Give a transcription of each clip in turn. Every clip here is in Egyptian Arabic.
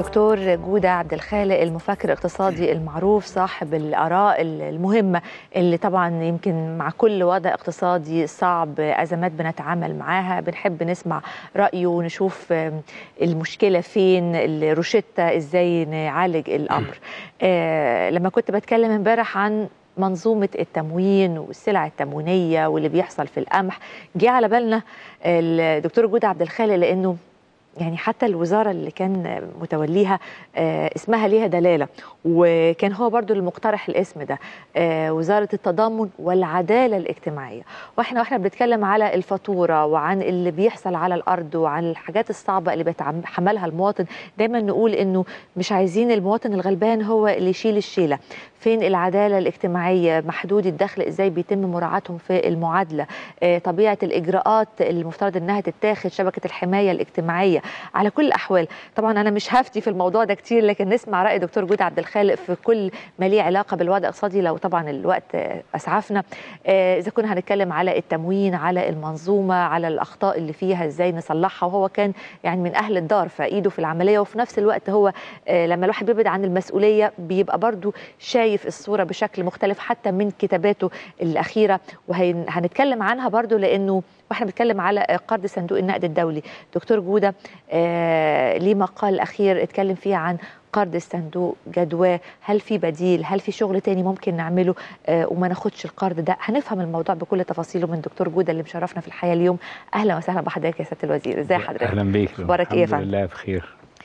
دكتور جودة عبد الخالق المفكر الاقتصادي المعروف صاحب الآراء المهمة اللي طبعا يمكن مع كل وضع اقتصادي صعب أزمات بنتعامل معاها بنحب نسمع رأيه ونشوف المشكلة فين الروشتة إزاي نعالج الأمر آه لما كنت بتكلم امبارح عن منظومة التموين والسلع التموينية واللي بيحصل في القمح جه على بالنا الدكتور جودة عبد الخالق لأنه يعني حتى الوزارة اللي كان متوليها آه اسمها ليها دلالة وكان هو برضو المقترح الاسم ده آه وزارة التضامن والعدالة الاجتماعية واحنا واحنا بنتكلم على الفاتورة وعن اللي بيحصل على الأرض وعن الحاجات الصعبة اللي بيتحملها المواطن دايما نقول انه مش عايزين المواطن الغلبان هو اللي يشيل الشيلة فين العدالة الاجتماعية محدود الدخل ازاي بيتم مراعاتهم في المعادلة آه طبيعة الإجراءات اللي المفترض انها تتاخد شبكة الحماية الاجتماعية على كل الأحوال طبعا أنا مش هفتي في الموضوع ده كتير لكن نسمع رأي دكتور جود عبد الخالق في كل ما ليه علاقة بالوضع الاقتصادي لو طبعا الوقت أسعفنا إذا كنا هنتكلم على التموين على المنظومة على الأخطاء اللي فيها ازاي نصلحها وهو كان يعني من أهل الدار فإيده في العملية وفي نفس الوقت هو لما الواحد بيبعد عن المسؤولية بيبقى برضو شايف الصورة بشكل مختلف حتى من كتاباته الأخيرة وهنتكلم عنها برضو لأنه واحنا بنتكلم على قرض صندوق النقد الدولي دكتور جوده آه ليه مقال اخير اتكلم فيه عن قرض الصندوق جدواه هل في بديل هل في شغل تاني ممكن نعمله آه وما ناخدش القرض ده هنفهم الموضوع بكل تفاصيله من دكتور جوده اللي مشرفنا في الحياه اليوم اهلا وسهلا بحضرتك يا سياده الوزير ازي حضرتك اهلا بيك اخبارك ايه يا فندم الحمد لله بخير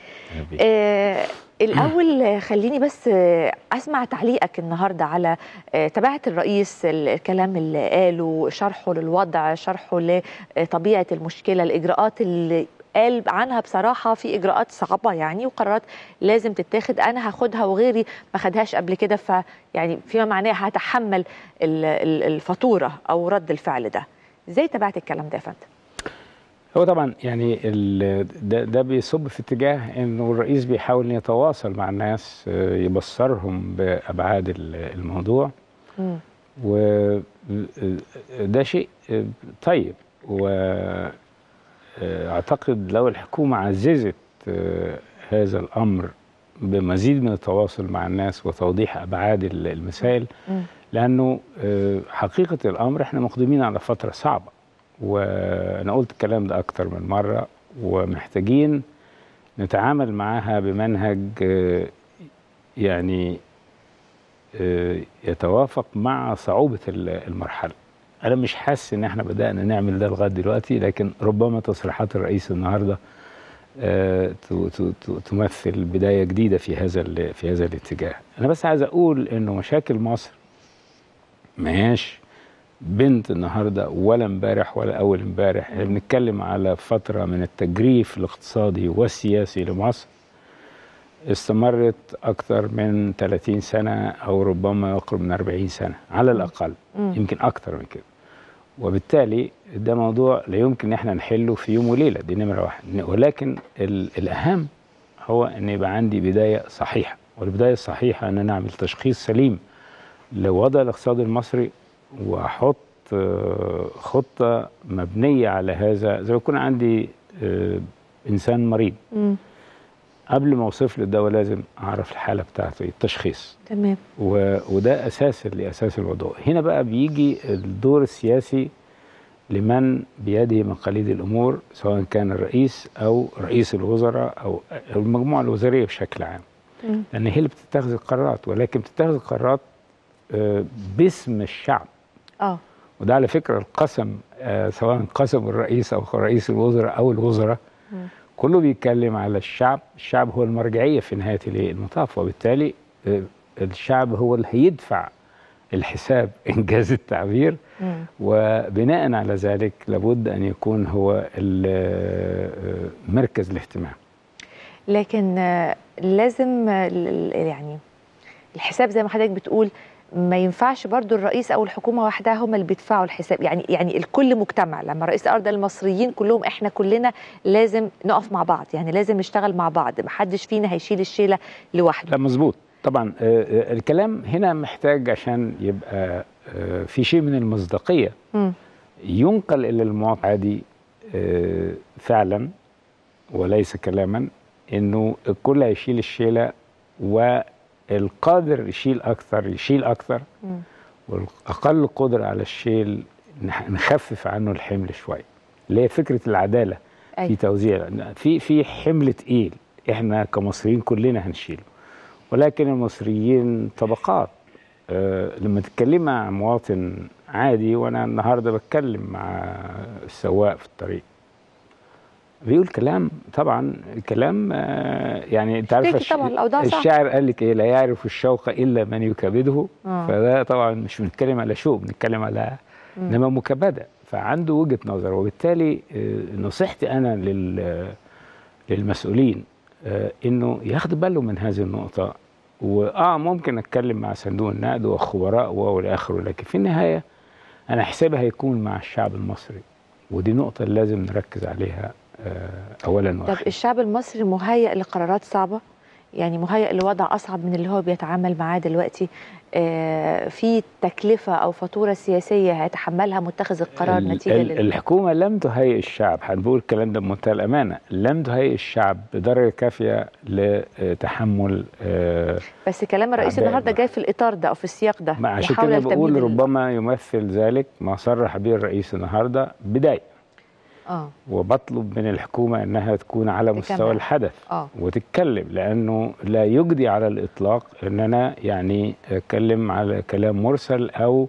آه الأول خليني بس أسمع تعليقك النهاردة على تبعة الرئيس الكلام اللي قاله شرحه للوضع شرحه لطبيعة المشكلة الإجراءات اللي قال عنها بصراحة في إجراءات صعبة يعني وقرارات لازم تتاخد أنا هاخدها وغيري ما خدهاش قبل كده فيعني فيما معناه هتحمل الفاتورة أو رد الفعل ده إزاي تبعت الكلام ده يا فندم؟ هو طبعا يعني ده, ده بيصب في اتجاه انه الرئيس بيحاول يتواصل مع الناس يبصرهم بابعاد الموضوع وده شيء طيب واعتقد لو الحكومه عززت هذا الامر بمزيد من التواصل مع الناس وتوضيح ابعاد المسائل لانه حقيقه الامر احنا مقدمين على فتره صعبه وانا قلت الكلام ده اكتر من مره ومحتاجين نتعامل معاها بمنهج يعني يتوافق مع صعوبه المرحله انا مش حاسس ان احنا بدانا نعمل ده لغايه دلوقتي لكن ربما تصريحات الرئيس النهارده تمثل بدايه جديده في هذا في هذا الاتجاه انا بس عايز اقول انه مشاكل مصر ما هياش بنت النهارده ولا امبارح ولا اول امبارح احنا بنتكلم على فتره من التجريف الاقتصادي والسياسي لمصر استمرت اكثر من 30 سنه او ربما يقرب من 40 سنه على الاقل م. يمكن اكثر من كده وبالتالي ده موضوع لا يمكن ان احنا نحله في يوم وليله دي نمره واحد ولكن الاهم هو ان يبقى عندي بدايه صحيحه والبدايه الصحيحه ان انا اعمل تشخيص سليم لوضع الاقتصاد المصري واحط خطه مبنيه على هذا زي ما يكون عندي انسان مريض م. قبل ما اوصف له الدواء لازم اعرف الحاله بتاعته التشخيص تمام وده اساس لاساس الموضوع هنا بقى بيجي الدور السياسي لمن بيده مقاليد الامور سواء كان الرئيس او رئيس الوزراء او المجموعه الوزاريه بشكل عام م. لان هي اللي بتتخذ القرارات ولكن بتتخذ القرارات باسم الشعب اه وده على فكره القسم آه سواء قسم الرئيس او رئيس الوزراء او الوزراء كله بيتكلم على الشعب الشعب هو المرجعيه في نهايه المطاف وبالتالي آه الشعب هو اللي هيدفع الحساب انجاز التعبير مم. وبناء على ذلك لابد ان يكون هو مركز الاهتمام لكن لازم يعني الحساب زي ما حضرتك بتقول ما ينفعش برضو الرئيس او الحكومه وحدها هم اللي بيدفعوا الحساب يعني يعني الكل مجتمع لما رئيس الارض المصريين كلهم احنا كلنا لازم نقف مع بعض يعني لازم نشتغل مع بعض ما حدش فينا هيشيل الشيله لوحده لا مظبوط طبعا الكلام هنا محتاج عشان يبقى في شيء من المصداقيه م. ينقل الى المواطن عادي فعلا وليس كلاما انه الكل هيشيل الشيله والقادر يشيل اكثر يشيل اكثر مم. والاقل قدره على الشيل نح- نخفف عنه الحمل شويه اللي هي فكره العداله في أيوة. توزيع في في حمل تقيل احنا كمصريين كلنا هنشيله ولكن المصريين طبقات أه لما تتكلم مع مواطن عادي وانا النهارده بتكلم مع السواق في الطريق بيقول كلام طبعا كلام آه يعني انت عارف تحكي طبعاً الأوضاع صعبة. الشاعر قال لك ايه لا يعرف الشوق الا من يكبده آه. فده طبعا مش بنتكلم على شوق بنتكلم على انما مكبده فعنده وجهه نظر وبالتالي آه، نصيحتي انا لل للمسؤولين آه، انه ياخدوا بالهم من هذه النقطه واه ممكن اتكلم مع صندوق النقد وخبراء والى اخره لكن في النهايه انا حسابي هيكون مع الشعب المصري ودي نقطه اللي لازم نركز عليها آه، اولا طب واخيرا الشعب المصري مهيئ لقرارات صعبة يعني مهيئ لوضع أصعب من اللي هو بيتعامل معاه دلوقتي آه في تكلفة أو فاتورة سياسية هيتحملها متخذ القرار ال- نتيجة ال- لل... الحكومه لم تهيئ الشعب هنقول الكلام ده بمنتهى الامانه لم تهيئ الشعب بدرجه كافيه لتحمل آه، بس كلام الرئيس أعداء النهارده بقى. جاي في الإطار ده أو في السياق ده ما عشان محاولة كده بقول لتمهيد ال- ربما يمثل ذلك ما صرح به الرئيس النهارده بدايه اه وبطلب من الحكومه انها تكون على مستوى تكمل. الحدث اه وتتكلم لانه لا يجدي على الاطلاق ان انا يعني اتكلم على كلام مرسل او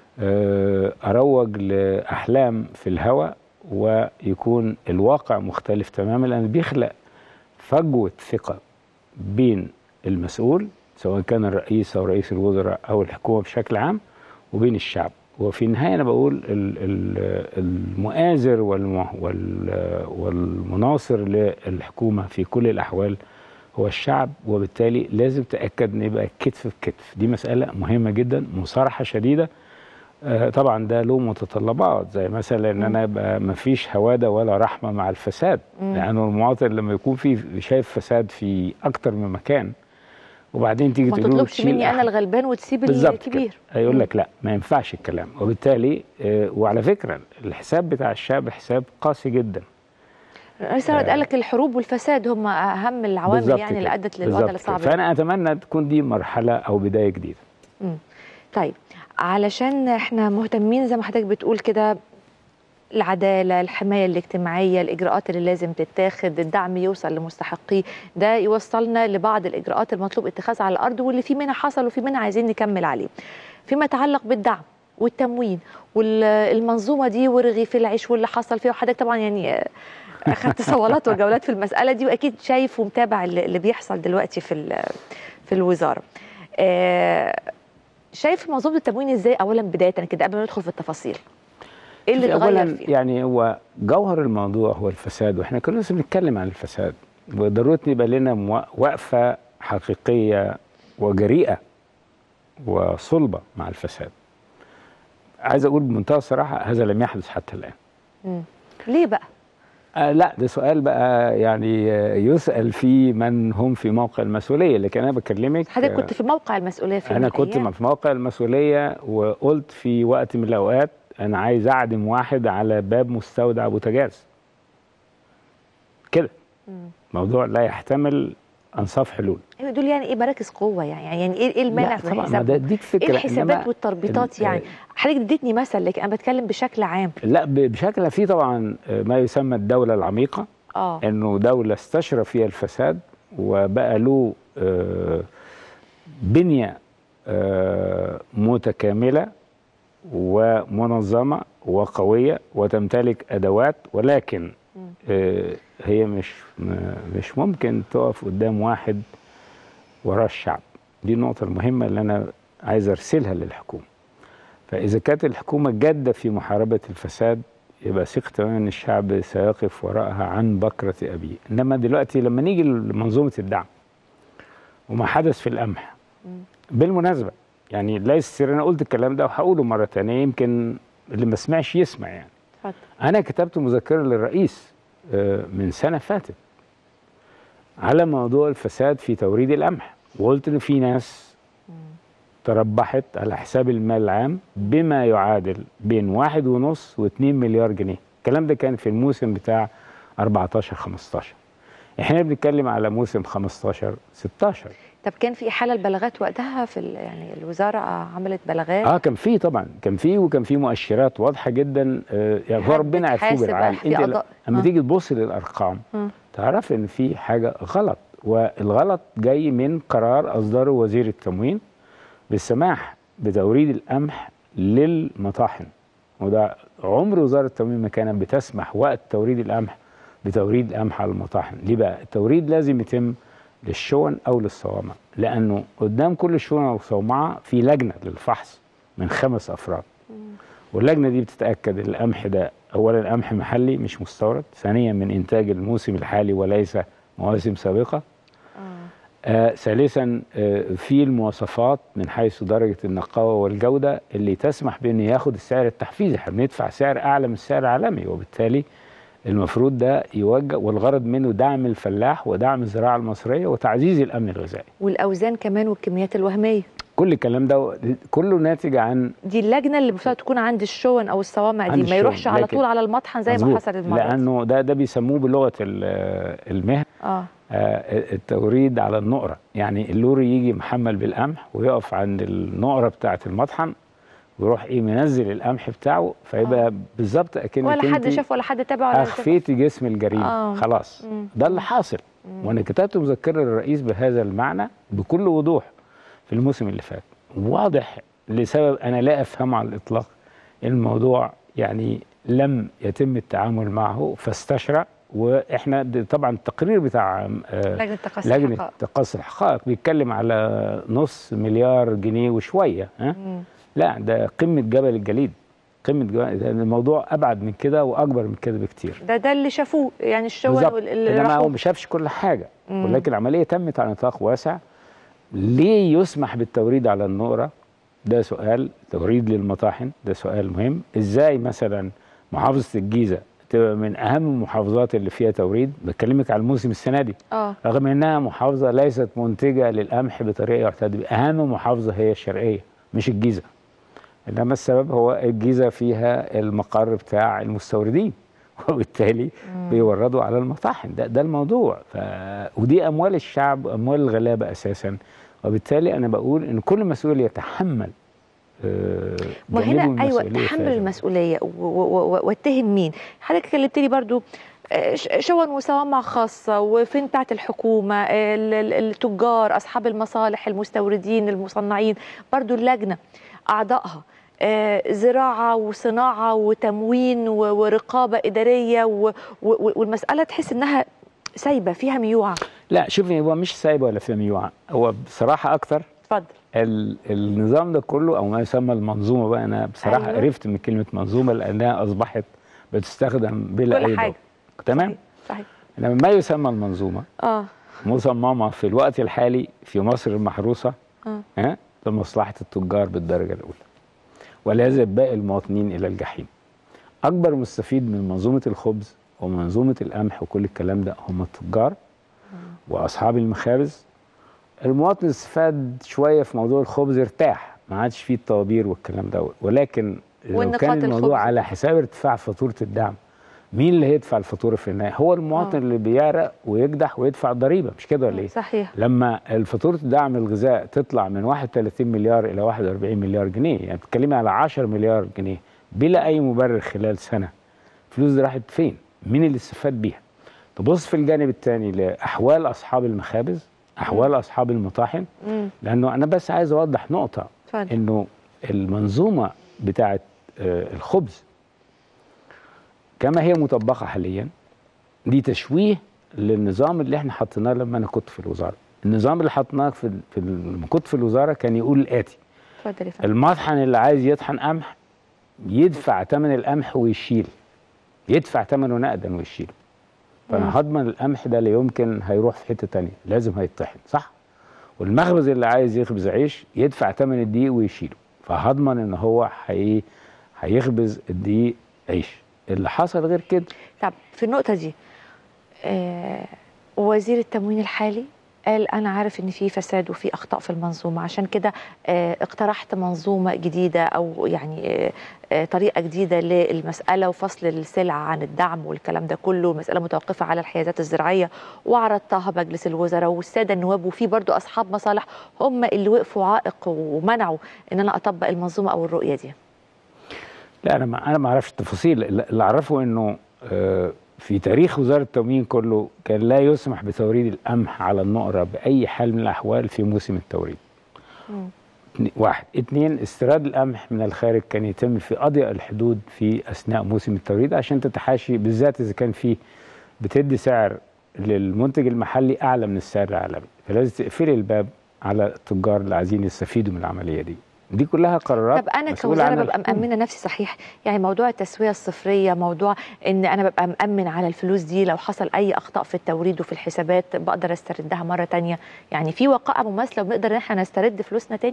آه، اروج لاحلام في الهواء ويكون الواقع مختلف تماما لان بيخلق فجوه ثقه بين المسؤول سواء كان الرئيس او رئيس الوزراء او الحكومه بشكل عام وبين الشعب وفي النهايه انا بقول ال- ال- المؤازر والم- وال- والمناصر للحكومه في كل الاحوال هو الشعب وبالتالي لازم تاكد ان يبقى كتف بكتف دي مساله مهمه جدا مصارحه شديده آه، طبعا ده له متطلبات زي مثلا ان انا يبقى ما فيش هواده ولا رحمه مع الفساد مم. لانه المواطن لما يكون في شايف فساد في اكتر من مكان وبعدين تيجي ما تقول له تطلبش تشيل مني أنا أحد. الغلبان وتسيب بالظبط الكبير كده. هيقول لك لا ما ينفعش الكلام وبالتالي آه، وعلى فكره الحساب بتاع الشعب حساب قاسي جدا الرئيس النهارده قال لك الحروب والفساد هم أهم العوامل بالظبط يعني اللي كده. أدت بالظبط للوضع كده. الصعب ده. فانا اتمنى تكون دي مرحله او بدايه جديده مم. طيب علشان احنا مهتمين زي ما حضرتك بتقول كده العدالة الحماية الاجتماعية الإجراءات اللي لازم تتاخد الدعم يوصل لمستحقيه ده يوصلنا لبعض الإجراءات المطلوب اتخاذها على الأرض واللي في منها حصل وفي منها عايزين نكمل عليه فيما يتعلق بالدعم والتموين والمنظومة دي ورغيف العيش واللي حصل فيها وحضرتك طبعا يعني آه، أخدت صولات وجولات في المسألة دي وأكيد شايف ومتابع اللي اللي بيحصل دلوقتي في ال- في الوزارة آه، شايف منظومه التموين ازاي اولا بدايه كده قبل ما ندخل في التفاصيل ايه اللي شوفي، اتغير اولا فيه يعني هو جوهر الموضوع هو الفساد واحنا كنا لسه بنتكلم عن الفساد وضروري يبقى لنا مو- وقفه حقيقيه وجريئه وصلبه مع الفساد عايز اقول بمنتهى الصراحه هذا لم يحدث حتى الان مم. ليه بقى آه لا ده سؤال بقى يعني آه، يسأل فيه من هم في موقع المسؤولية لكن أنا بكلمك حضرتك آه، كنت في موقع المسؤوليه في أنا كنت الأيام. في موقع المسؤولية وقلت في وقت من الأوقات أنا عايز أعدم واحد على باب مستودع بوتاجاز كده مم. موضوع لا يحتمل أنصاف حلول ايوه دول يعني ايه مراكز قوه يعني يعني ايه ايه المانع لا في طبعا ما الحساب ده اديك فكرة ايه الحسابات إنما- والتربيطات ال- يعني حضرتك اديتني مثل لكن انا بتكلم بشكل عام لا ب- بشكل في طبعا آه، ما يسمى الدولة العميقة اه انه دوله استشرى فيها الفساد وبقى له آه، بنيه آه، متكامله ومنظمه وقويه وتمتلك ادوات ولكن مم. آه، هي مش م- مش ممكن تقف قدام واحد وراه الشعب دي النقطه المهمه اللي انا عايز ارسلها للحكومه فاذا كانت الحكومه جاده في محاربه الفساد يبقى ثق تماما ان الشعب سيقف وراءها عن بكره ابيه انما دلوقتي لما نيجي لمنظومه الدعم وما حدث في القمح مم. بالمناسبه يعني ليس سر انا قلت الكلام ده وهقوله مره تانية يمكن اللي ما سمعش يسمع يعني اتفضل انا كتبت مذكره للرئيس آه، من سنه فاتت على موضوع الفساد في توريد القمح وقلت ان في ناس مم. تربحت على حساب المال العام بما يعادل بين واحد ونص واتنين مليار جنيه الكلام ده كان في الموسم بتاع 14 15 احنا بنتكلم على موسم 15 16 طب كان في احاله البلاغات وقتها في ال- يعني الوزاره عملت بلاغات اه كان في طبعا كان في وكان في مؤشرات واضحه جدا آه يعني هو حد ربنا عرفوه بتحاسب بالعقل في انت ل- قضاء. اما آه. تيجي تبص للارقام مم. تعرف ان في حاجه غلط والغلط جاي من قرار اصدره وزير التموين بالسماح بتوريد القمح للمطاحن وده عمر وزاره التموين ما كانت بتسمح وقت توريد القمح بتوريد القمح على المطاحن ليه بقى التوريد لازم يتم للشون او للصوامع لانه قدام كل شونه وصومعه في لجنه للفحص من خمس افراد واللجنه دي بتتاكد ان القمح ده اولا قمح محلي مش مستورد ثانيا من انتاج الموسم الحالي وليس مواسم سابقه آه. آه ثالثا آه في المواصفات من حيث درجه النقاوه والجوده اللي تسمح بانه ياخد السعر التحفيزي احنا بندفع سعر اعلى من السعر العالمي وبالتالي المفروض ده يوجه والغرض منه دعم الفلاح ودعم الزراعه المصريه وتعزيز الامن الغذائي والاوزان كمان والكميات الوهميه كل الكلام ده كله ناتج عن دي اللجنه اللي المفروض تكون عند الشون او الصوامع عند دي ما الشون، يروحش على لكن- طول على المطحن زي ما مظبوط. حصل المره دي. لانه ده ده بيسموه بلغه ال- المهن اه آه، التوريد على النقرة يعني اللوري يجي محمل بالقمح ويقف عند النقرة بتاعة المطحن ويروح ايه منزل القمح بتاعه فيبقى بالظبط اكنك ولا حد انت شاف ولا حد تابع ولا شاف. اخفيتي جسم الجريمه آه. خلاص مم. ده اللي حاصل وانا كتبت مذكره للرئيس بهذا المعنى بكل وضوح في الموسم اللي فات واضح لسبب انا لا افهمه على الاطلاق الموضوع يعني لم يتم التعامل معه فاستشرع واحنا د- طبعا التقرير بتاع آه، لجنه تقصي لجنه الحقائق. تقصي الحقائق بيتكلم على نص مليار جنيه وشويه ها مم. لا ده قمه جبل الجليد قمه جبل ده الموضوع ابعد من كده واكبر من كده بكتير ده ده اللي شافوه يعني الشون بالظبط واللي انما هو راحوا ما شافش كل حاجه مم. ولكن العمليه تمت على نطاق واسع ليه يسمح بالتوريد على النقره ده سؤال توريد للمطاحن ده سؤال مهم ازاي مثلا محافظه الجيزه تبقى من اهم المحافظات اللي فيها توريد بكلمك على الموسم السنه دي اه رغم انها محافظه ليست منتجه للقمح بطريقه يعتاد بها اهم محافظه هي الشرقيه مش الجيزه انما السبب هو الجيزه فيها المقر بتاع المستوردين وبالتالي بيوردوا على المطاحن ده ده الموضوع ف... ودي اموال الشعب واموال الغلابه اساسا وبالتالي انا بقول ان كل مسؤول يتحمل آه، ما جانبه هنا ايوه المسؤولية في تحمل هذا. المسؤوليه و- و- و- واتهم مين حضرتك كلمتني برضو آه، ش- شون وصوامع خاصة وفين بتاعت الحكومة ال- ال- التجار أصحاب المصالح المستوردين المصنعين برضو اللجنة أعضائها آه، زراعة وصناعة وتموين و- ورقابة إدارية و- و- والمسألة تحس إنها سايبة فيها ميوعة لا شوفي هو مش سايب ولا في ميوعة هو بصراحه اكتر اتفضل ال- النظام ده كله او ما يسمى المنظومه بقى انا بصراحه أيوة. عرفت من كلمه منظومه لانها اصبحت بتستخدم بلا كل اي حاجة. ضبط تمام صحيح انما ما يسمى المنظومه اه مصممه في الوقت الحالي في مصر المحروسه اه ها لمصلحه التجار بالدرجه الاولى ولا يذهب باقي المواطنين الى الجحيم اكبر مستفيد من منظومه الخبز ومنظومه القمح وكل الكلام ده هم التجار واصحاب المخابز المواطن استفاد شويه في موضوع الخبز ارتاح ما عادش فيه الطوابير والكلام ده ولكن لو والنقاط كان الموضوع الخبز. على حساب ارتفاع فاتوره الدعم مين اللي هيدفع الفاتوره في النهايه هو المواطن آه. اللي بيعرق ويكدح ويدفع ضريبه مش كده ولا ايه صحيح لما فاتوره دعم الغذاء تطلع من 31 مليار الى 41 مليار جنيه يعني بتتكلمي على 10 مليار جنيه بلا اي مبرر خلال سنه الفلوس دي راحت فين مين اللي استفاد بيها تبص في الجانب الثاني لاحوال اصحاب المخابز احوال اصحاب المطاحن امم لانه انا بس عايز اوضح نقطه اتفضل انه المنظومه بتاعه آه، الخبز كما هي مطبقه حاليا دي تشويه للنظام اللي احنا حطيناه لما انا كنت في الوزاره النظام اللي حطيناه في في لما كنت في الوزاره كان يقول الاتي اتفضل يا فندم المطحن اللي عايز يطحن قمح يدفع ثمن القمح ويشيل يدفع ثمنه نقدا ويشيل مم. فانا هضمن القمح ده لا يمكن هيروح في حته تانية لازم هيطحن صح والمخبز اللي عايز يخبز عيش يدفع ثمن الدقيق ويشيله فهضمن ان هو هي هيخبز الدقيق عيش اللي حصل غير كده طب في النقطة دي آه وزير التموين الحالي قال انا عارف ان في فساد وفي اخطاء في المنظومه عشان كده آه، اقترحت منظومه جديده او يعني آه، آه، طريقه جديده للمساله وفصل السلع عن الدعم والكلام ده كله مساله متوقفه على الحيازات الزراعيه وعرضتها مجلس الوزراء والساده النواب وفي برضو اصحاب مصالح هم اللي وقفوا عائق ومنعوا ان انا اطبق المنظومه او الرؤيه دي لا انا ما انا ما اعرفش التفاصيل اللي اعرفه انه آه، في تاريخ وزاره التموين كله كان لا يسمح بتوريد القمح على النقره باي حال من الاحوال في موسم التوريد مم. اتنين- واحد اتنين استيراد القمح من الخارج كان يتم في اضيق الحدود في اثناء موسم التوريد عشان تتحاشي بالذات اذا كان في بتدي سعر للمنتج المحلي اعلى من السعر العالمي فلازم تقفلي الباب على التجار اللي عايزين يستفيدوا من العمليه دي دي كلها قرارات طب انا مسؤول كوزاره عنها ببقى الحكومة. مامنه نفسي صحيح يعني موضوع التسويه الصفريه موضوع ان انا ببقى مامن على الفلوس دي لو حصل اي اخطاء في التوريد وفي الحسابات بقدر استردها مره تانية يعني في وقائع مماثله وبنقدر ان احنا نسترد فلوسنا تاني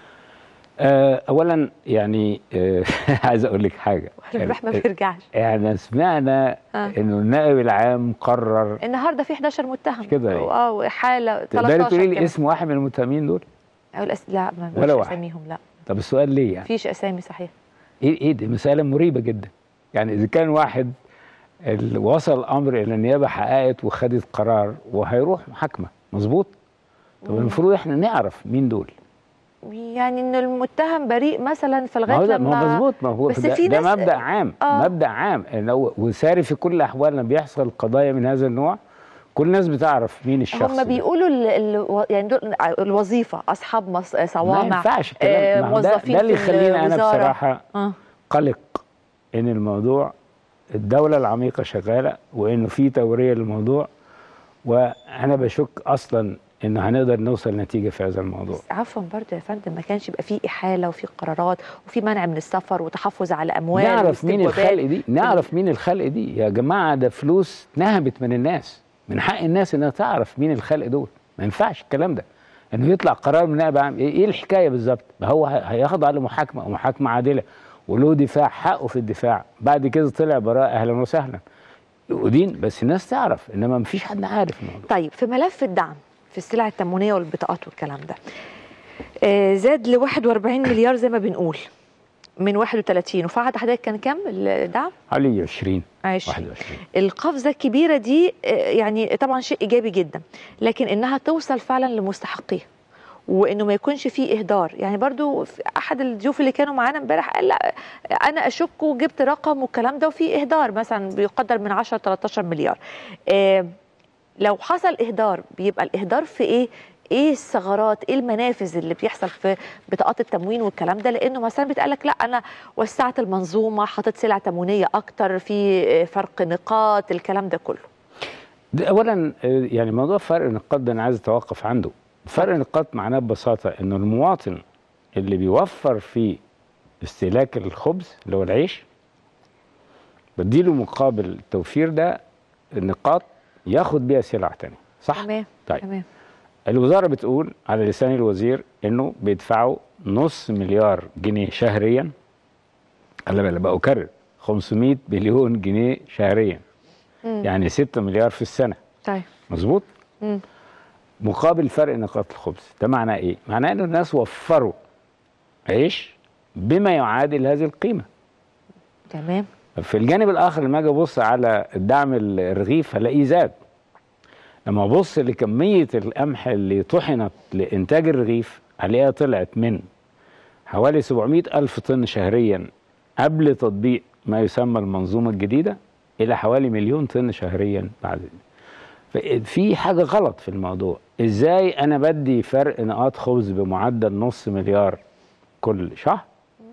آه، اولا يعني آه، عايز اقول لك حاجه الراح ما بيرجعش احنا سمعنا آه. انه النائب العام قرر النهارده في 11 متهم كده يعني. اه وحاله تقدري 13 تقولي لي كمان. اسم واحد من المتهمين دول أو الأس... لا ما ولا فيش واحد. اساميهم لا طب السؤال ليه يعني فيش اسامي صحيح ايه ايه دي مساله مريبه جدا يعني اذا كان واحد ال- وصل الامر الى النيابه حققت وخدت قرار وهيروح محاكمه مظبوط طب مم. المفروض احنا نعرف مين دول يعني ان المتهم بريء ما ما فلغايه هو ده ما هو لما مظبوط ما هو بس ده, في ده ناس- مبدا عام آه. مبدا عام إنه وساري في كل الاحوال لما بيحصل قضايا من هذا النوع كل الناس بتعرف مين الشخص هم ده. بيقولوا ال... ال... يعني دول الوظيفه اصحاب مص... ما صوامع ينفعش الكلام آه، ما هو ده, موظفين ده اللي في يخليني انا الوزارة. بصراحه اه قلق ان الموضوع الدوله العميقه شغاله وانه في توريه للموضوع وانا بشك اصلا انه هنقدر نوصل نتيجه في هذا الموضوع بس عفوا برضه يا فندم ما كانش يبقى فيه احاله وفي قرارات وفي منع من السفر وتحفظ على اموال نعرف مين واستجوابات. الخلق دي نعرف مين الخلق دي يا جماعه ده فلوس نهبت من الناس من حق الناس انها تعرف مين الخلق دول ما ينفعش الكلام ده انه يطلع قرار من نائب عام ايه إيه الحكايه بالظبط ما هو ه- هيخضع لمحاكمه ومحاكمه عادله وله دفاع حقه في الدفاع بعد كده طلع براءه اهلا وسهلا ودين بس الناس تعرف انما ما فيش حد عارف الموضوع طيب في ملف الدعم في السلع التموينيه والبطاقات والكلام ده آه زاد ل 41 مليار زي ما بنقول من 31 وفعد حضرتك كان كام الدعم؟ حوالي 20 20 21 القفزه الكبيره دي آه، يعني طبعا شيء ايجابي جدا لكن انها توصل فعلا لمستحقيها وانه ما يكونش فيه اهدار يعني برضو في احد الضيوف اللي كانوا معانا امبارح قال لا انا اشك وجبت رقم والكلام ده وفي اهدار مثلا بيقدر من 10 13 مليار آه لو حصل اهدار بيبقى الاهدار في ايه ايه الثغرات ايه المنافذ اللي بيحصل في بطاقات التموين والكلام ده لانه مثلا بيتقال لك لا انا وسعت المنظومه حطيت سلع تموينيه اكتر في آه، فرق نقاط الكلام ده كله ده اولا آه، يعني موضوع فرق النقاط ده انا عايز اتوقف عنده فرق النقاط معناه ببساطه انه المواطن اللي بيوفر في استهلاك الخبز اللي هو العيش بديله مقابل التوفير ده النقاط ياخد بيها سلع تانية صح؟ تمام طيب تمام الوزاره بتقول على لسان الوزير انه بيدفعوا نص مليار جنيه شهريا خلي بالك بقى اكرر 500 مليون جنيه شهريا مم. يعني 6 مليار في السنه طيب مظبوط مم. مقابل فرق نقاط الخبز ده معناه ايه معناه انه الناس وفروا عيش بما يعادل هذه القيمه تمام في الجانب الاخر لما اجي ابص على الدعم الرغيف هلاقيه زاد لما ابص لكميه القمح اللي طحنت لانتاج الرغيف هلاقيها طلعت من حوالي 700 الف طن شهريا قبل تطبيق ما يسمى المنظومه الجديده الى حوالي مليون طن شهريا بعد في حاجه غلط في الموضوع ازاي انا بدي فرق نقاط خبز بمعدل نص مليار كل شهر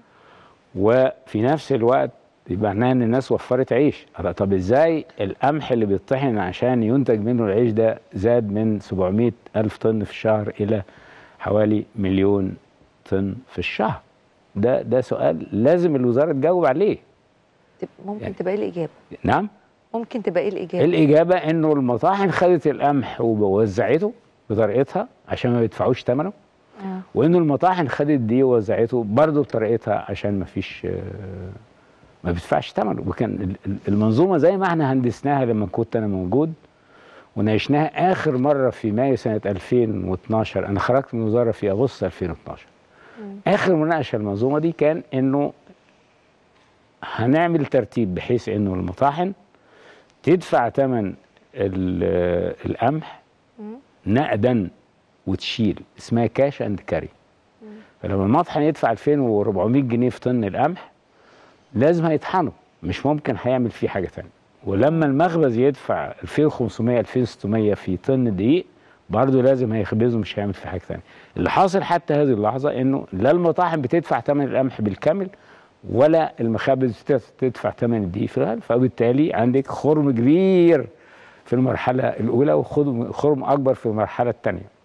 وفي نفس الوقت يبقى معناها ان الناس وفرت عيش أه طب ازاي القمح اللي بيطحن عشان ينتج منه العيش ده زاد من 700 الف طن في الشهر الى حوالي مليون طن في الشهر ده ده سؤال لازم الوزاره تجاوب عليه تب- ممكن يعني- تبقى ايه الاجابه نعم ممكن تبقى ايه الاجابه الاجابه انه المطاحن خدت القمح ووزعته بطريقتها عشان ما يدفعوش ثمنه آه. وانه المطاحن خدت دي ووزعته برضه بطريقتها عشان ما فيش آه، ما بيدفعش ثمنه وكان ال- ال- المنظومه زي ما احنا هندسناها لما كنت انا موجود وناقشناها اخر مره في مايو سنه 2012 انا خرجت من الوزاره في اغسطس 2012 اخر مناقشه المنظومه دي كان انه هنعمل ترتيب بحيث انه المطاحن تدفع ثمن ال- القمح نقدا وتشيل اسمها كاش اند كاري فلما المطحن يدفع 2400 جنيه في طن القمح لازم هيطحنه مش ممكن هيعمل فيه حاجه ثانيه ولما المخبز يدفع 2500 2600 في طن دقيق برضه لازم هيخبزه مش هيعمل فيه حاجه ثانيه اللي حاصل حتى هذه اللحظه انه لا المطاحن بتدفع ثمن القمح بالكامل ولا المخابز بتدفع- تدفع ثمن الدقيق في الغالب فبالتالي عندك خرم كبير في المرحله الاولى وخرم خرم اكبر في المرحله الثانيه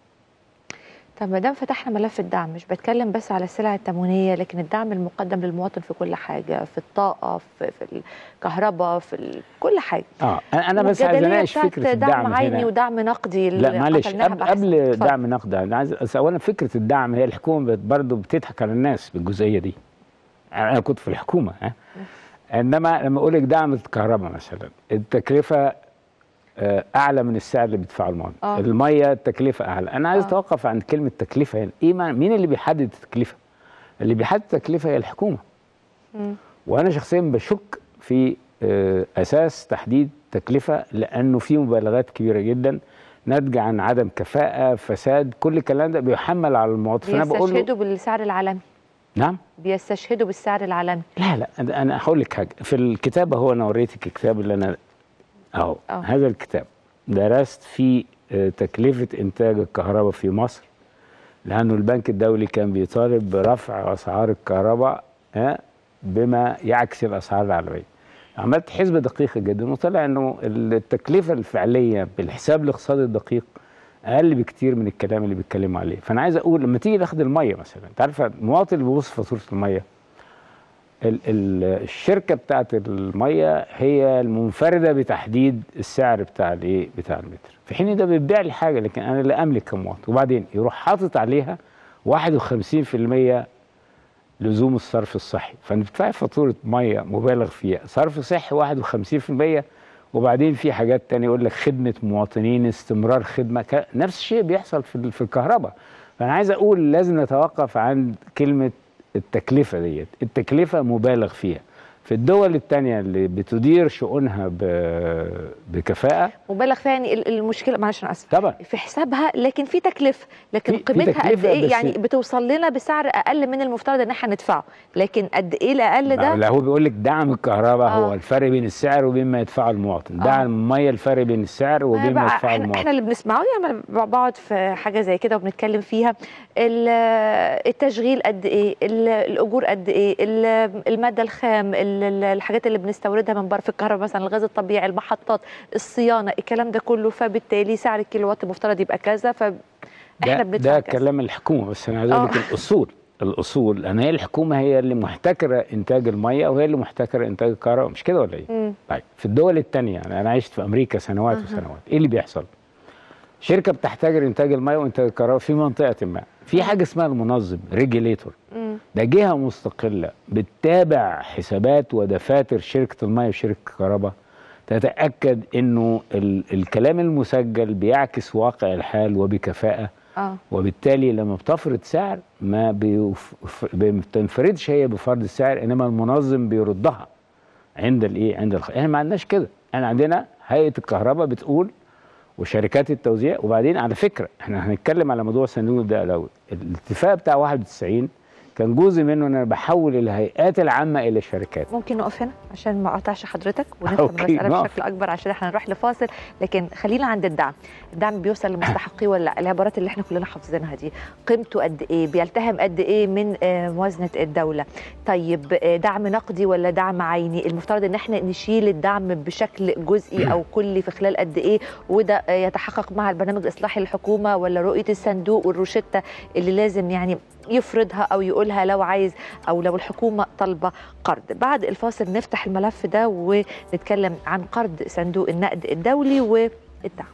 طب ما دام فتحنا ملف الدعم مش بتكلم بس على السلع التموينيه لكن الدعم المقدم للمواطن في كل حاجه في الطاقه في, في الكهرباء في ال- كل حاجه اه انا أنا بس عايز والجدلية اناقش بتاعت فكره الدعم دعم عيني هنا ودعم نقدي لا اللي معلش قتلناها قبل, بحث. قبل اتفضل. دعم نقد انا عايز أس- اولا فكره الدعم هي الحكومه بت- برضه بتضحك على الناس بالجزئيه دي انا كنت في الحكومه ها انما لما اقول لك دعم الكهرباء مثلا التكلفه آه، اعلى من السعر اللي بيدفعه المواطن آه. الميه التكلفه اعلى انا عايز آه. اتوقف عند كلمه تكلفه هنا ايه معنى- مين اللي بيحدد التكلفه اللي بيحدد التكلفه هي الحكومه مم. وانا شخصيا بشك في آه، اساس تحديد تكلفه لانه في مبالغات كبيره جدا ناتجه عن عدم كفاءه فساد كل الكلام ده بيحمل على المواطن فانا بقول له بيستشهدوا بالسعر العالمي نعم بيستشهدوا بالسعر العالمي لا لا أنا- انا هقول لك حاجه في الكتاب هو انا وريتك الكتاب اللي انا اهو أه. هذا الكتاب درست فيه آه، تكلفه انتاج الكهرباء في مصر لانه البنك الدولي كان بيطالب برفع اسعار الكهرباء ها بما يعكس الاسعار العالميه عملت حسبه دقيقه جدا وطلع انه التكلفه الفعليه بالحساب الاقتصادي الدقيق اقل بكتير من الكلام اللي بيتكلموا عليه فانا عايز اقول لما تيجي تاخد الميه مثلا انت عارفه المواطن اللي بيبص في فاتوره الميه ال- ال- الشركه بتاعت الميه هي المنفرده بتحديد السعر بتاع الايه بتاع المتر في حين ده بيبيع لي حاجه لكن انا لا املك كمواطن وبعدين يروح حاطط عليها 51% لزوم الصرف الصحي فانت بتدفعي فاتوره ميه مبالغ فيها صرف صحي 51% وبعدين في حاجات تانية يقول لك خدمه مواطنين استمرار خدمه ك- نفس الشيء بيحصل في ال- في الكهرباء فانا عايز اقول لازم نتوقف عند كلمه التكلفه ديت التكلفه مبالغ فيها في الدول التانية اللي بتدير شؤونها ب- بكفاءة مبالغ فيها يعني ال- المشكله معلش انا اسف طبعا في حسابها لكن في تكلفه لكن في- في قيمتها قد تكلفة ايه بس- يعني بتوصل لنا بسعر اقل من المفترض ان احنا ندفعه لكن قد ايه الاقل ده لا هو بيقول لك دعم الكهرباء آه. هو الفرق بين السعر وبين ما يدفعه المواطن دعم الميه الفرق بين السعر وبين ما بقى يدفعه احنا, المواطن احنا اللي بنسمعه يعني أنا بقعد في حاجه زي كده وبنتكلم فيها ال- التشغيل قد ايه ال- الاجور قد ايه ال- الماده الخام ال- ال- الحاجات اللي بنستوردها من بره في الكهرباء مثلا الغاز الطبيعي المحطات الصيانه الكلام ده كله فبالتالي سعر الكيلو وات المفترض يبقى كذا فاحنا ده, بندفع ده كذا. كلام الحكومه بس انا عايز اقول لك آه. الاصول الاصول لان هي الحكومه هي اللي محتكره انتاج الميه وهي اللي محتكره انتاج الكهرباء مش كده ولا ايه؟ مم. طيب في الدول الثانيه يعني انا عشت في امريكا سنوات وسنوات ايه اللي بيحصل؟ شركه بتحتكر انتاج الميه وانتاج الكهرباء في منطقه ما في حاجه اسمها المنظم ريجيليتور مم. ده جهه مستقله بتتابع حسابات ودفاتر شركه الميه وشركه الكهرباء تتاكد انه ال الكلام المسجل بيعكس واقع الحال وبكفاءه اه وبالتالي لما بتفرض سعر ما بيف- ما بتنفردش هي بفرض السعر انما المنظم بيردها عند الايه عند الخ... احنا ما عندناش كده احنا عندنا هيئه الكهرباء بتقول وشركات التوزيع وبعدين على فكره احنا هنتكلم على موضوع صندوق ده الاول الاتفاق بتاع 91 كان جزء منه ان انا بحول الهيئات العامه الى شركات ممكن نقف هنا عشان ما اقطعش حضرتك ونفهم أوكي، المساله نقف. بشكل اكبر عشان احنا نروح لفاصل لكن خلينا عند الدعم الدعم بيوصل لمستحقيه ولا لا العبارات اللي احنا كلنا حافظينها دي قيمته قد ايه بيلتهم قد ايه من آه، موازنه الدوله طيب آه، دعم نقدي ولا دعم عيني المفترض ان احنا نشيل الدعم بشكل جزئي او كلي في خلال قد ايه وده آه، يتحقق مع البرنامج الاصلاحي للحكومه ولا رؤيه الصندوق والروشته اللي لازم يعني يفرضها او يقولها لو عايز او لو الحكومه طالبه قرض بعد الفاصل نفتح الملف ده ونتكلم عن قرض صندوق النقد الدولي والدعم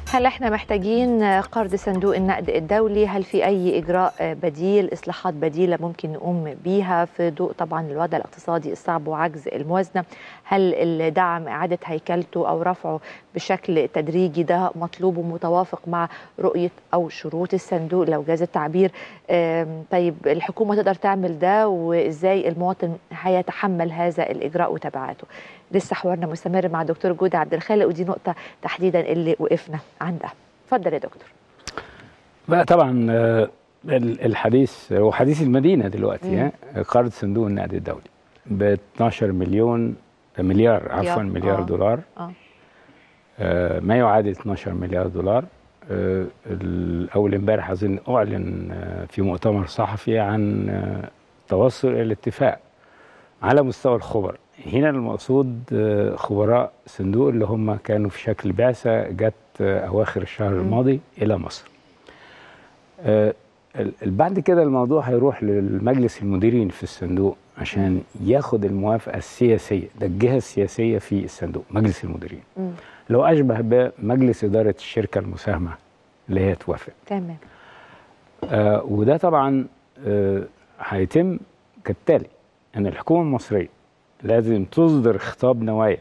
هل احنا محتاجين قرض صندوق النقد الدولي هل في اي اجراء بديل اصلاحات بديله ممكن نقوم بيها في ضوء طبعا الوضع الاقتصادي الصعب وعجز الموازنه هل الدعم اعاده هيكلته او رفعه بشكل تدريجي ده مطلوب ومتوافق مع رؤيه او شروط الصندوق لو جاز التعبير طيب الحكومه تقدر تعمل ده وازاي المواطن هيتحمل هذا الاجراء وتبعاته لسه حوارنا مستمر مع دكتور جودة عبد الخالق ودي نقطة تحديدا اللي وقفنا عندها اتفضل يا دكتور بقى طبعا الحديث هو حديث المدينة دلوقتي قرض صندوق النقد الدولي ب 12 مليون مليار عفوا مليار آه. دولار اه آه، ما يعادل 12 مليار دولار آه، اول امبارح اظن اعلن آه، في مؤتمر صحفي عن آه، توصل الى الاتفاق على مستوى الخبراء هنا المقصود آه، خبراء صندوق اللي هم كانوا في شكل بعثه جت آه، اواخر الشهر الماضي الى مصر آه، ال- ال- بعد كده الموضوع هيروح للمجلس المديرين في الصندوق عشان ياخد الموافقه السياسيه ده الجهه السياسيه في الصندوق مجلس المديرين مم. لو اشبه بمجلس اداره الشركه المساهمه اللي هي توافق تمام آه وده طبعا آه هيتم كالتالي ان الحكومه المصريه لازم تصدر خطاب نوايا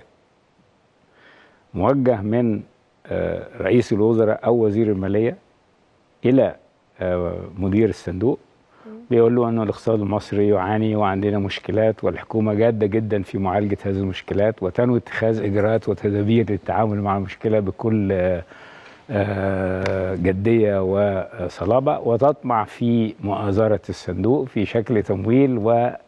موجه من آه رئيس الوزراء او وزير الماليه الى آه مدير الصندوق بيقول له انه الاقتصاد المصري يعاني وعندنا مشكلات والحكومه جاده جدا في معالجه هذه المشكلات وتنوي اتخاذ اجراءات وتدابير للتعامل مع المشكله بكل آه آه، جديه وصلابه وتطمع في مؤازره الصندوق في شكل تمويل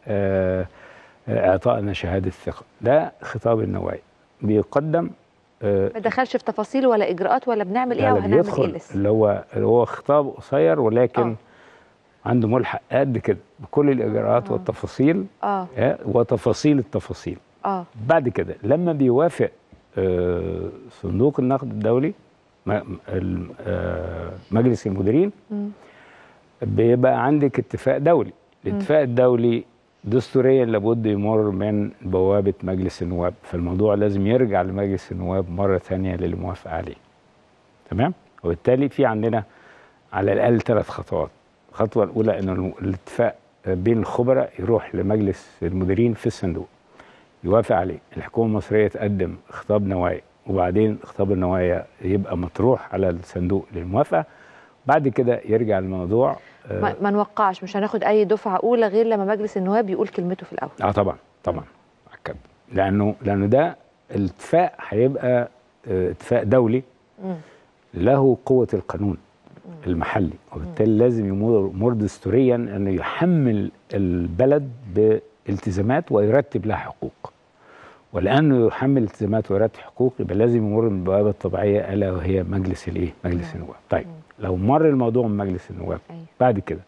واعطائنا شهاده ثقه ده خطاب النوايا بيقدم آه، ما دخلش في تفاصيل ولا اجراءات ولا بنعمل ايه لا، لا، وهنعمل ايه بيدخل لسه اللي هو اللي هو خطاب قصير ولكن آه. عنده ملحق قد كده بكل الاجراءات آه. والتفاصيل اه آه، وتفاصيل التفاصيل اه بعد كده لما بيوافق آه، صندوق النقد الدولي م- ال- آه، مجلس المديرين مم. بيبقى عندك اتفاق دولي الاتفاق الدولي دستوريا لابد يمر من بوابة مجلس النواب فالموضوع لازم يرجع لمجلس النواب مرة ثانية للموافقة عليه تمام وبالتالي في عندنا على الأقل ثلاث خطوات الخطوة الأولى أن الاتفاق بين الخبراء يروح لمجلس المديرين في الصندوق يوافق عليه الحكومة المصرية تقدم خطاب نوايا وبعدين خطاب النوايا يبقى مطروح على الصندوق للموافقة بعد كده يرجع الموضوع آه، ما, ما نوقعش مش هناخد اي دفعه اولى غير لما مجلس النواب يقول كلمته في الاول اه طبعا طبعا أكد. لانه لانه ده الاتفاق هيبقى آه، اتفاق دولي مم. له قوه القانون المحلي وبالتالي لازم يمر يمر دستوريا انه يحمل البلد بالتزامات ويرتب لها حقوق ولانه يحمل التزامات ويرتب حقوق يبقى لازم يمر من البوابه الطبيعيه الا وهي مجلس الايه؟ مجلس النواب. طيب لو مر الموضوع من مجلس النواب أيوة. بعد كده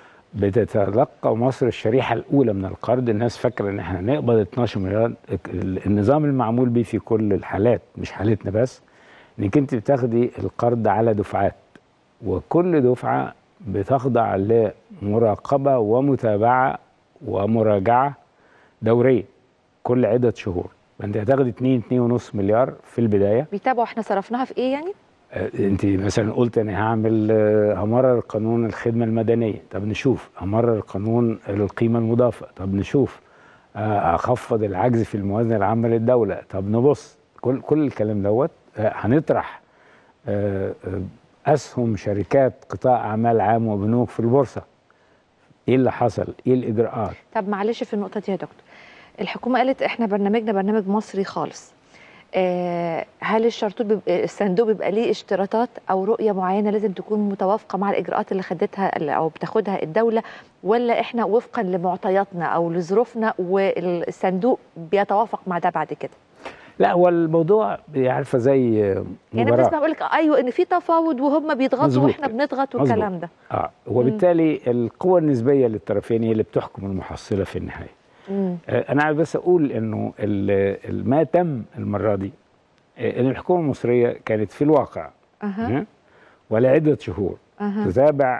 بتتلقى مصر الشريحه الاولى من القرض الناس فاكره ان احنا نقبض 12 مليار النظام المعمول به في كل الحالات مش حالتنا بس انك انت بتاخدي القرض على دفعات وكل دفعه بتخضع لمراقبه ومتابعه ومراجعه دوريه كل عده شهور فانت هتاخدي 2 2.5 مليار في البدايه بيتابعوا احنا صرفناها في ايه يعني آه، انت مثلا قلت انا هعمل آه، همرر قانون الخدمه المدنيه طب نشوف همرر قانون القيمه المضافه طب نشوف آه، اخفض العجز في الموازنه العامه للدوله طب نبص كل كل الكلام دوت آه، هنطرح آه، آه، اسهم شركات قطاع اعمال عام وبنوك في البورصه ايه اللي حصل ايه الاجراءات طب معلش في النقطه دي يا دكتور الحكومه قالت احنا برنامجنا برنامج مصري خالص آه هل الشرطوط بيبقى الصندوق بيبقى ليه اشتراطات او رؤيه معينه لازم تكون متوافقه مع الاجراءات اللي خدتها او بتاخدها الدوله ولا احنا وفقا لمعطياتنا او لظروفنا والصندوق بيتوافق مع ده بعد كده لا هو الموضوع عارفه زي يعني مباراه بنسمع بقول لك ايوه ان في تفاوض وهم بيضغطوا مظبوط. واحنا بنضغط مظبوط. والكلام ده اه وبالتالي القوة النسبية للطرفين هي اللي بتحكم المحصلة في النهاية. مم. آه أنا عايز بس أقول إنه ال- ال- ما تم المرة دي آه، إن الحكومة المصرية كانت في الواقع اها آه، ولعدة شهور اها تتابع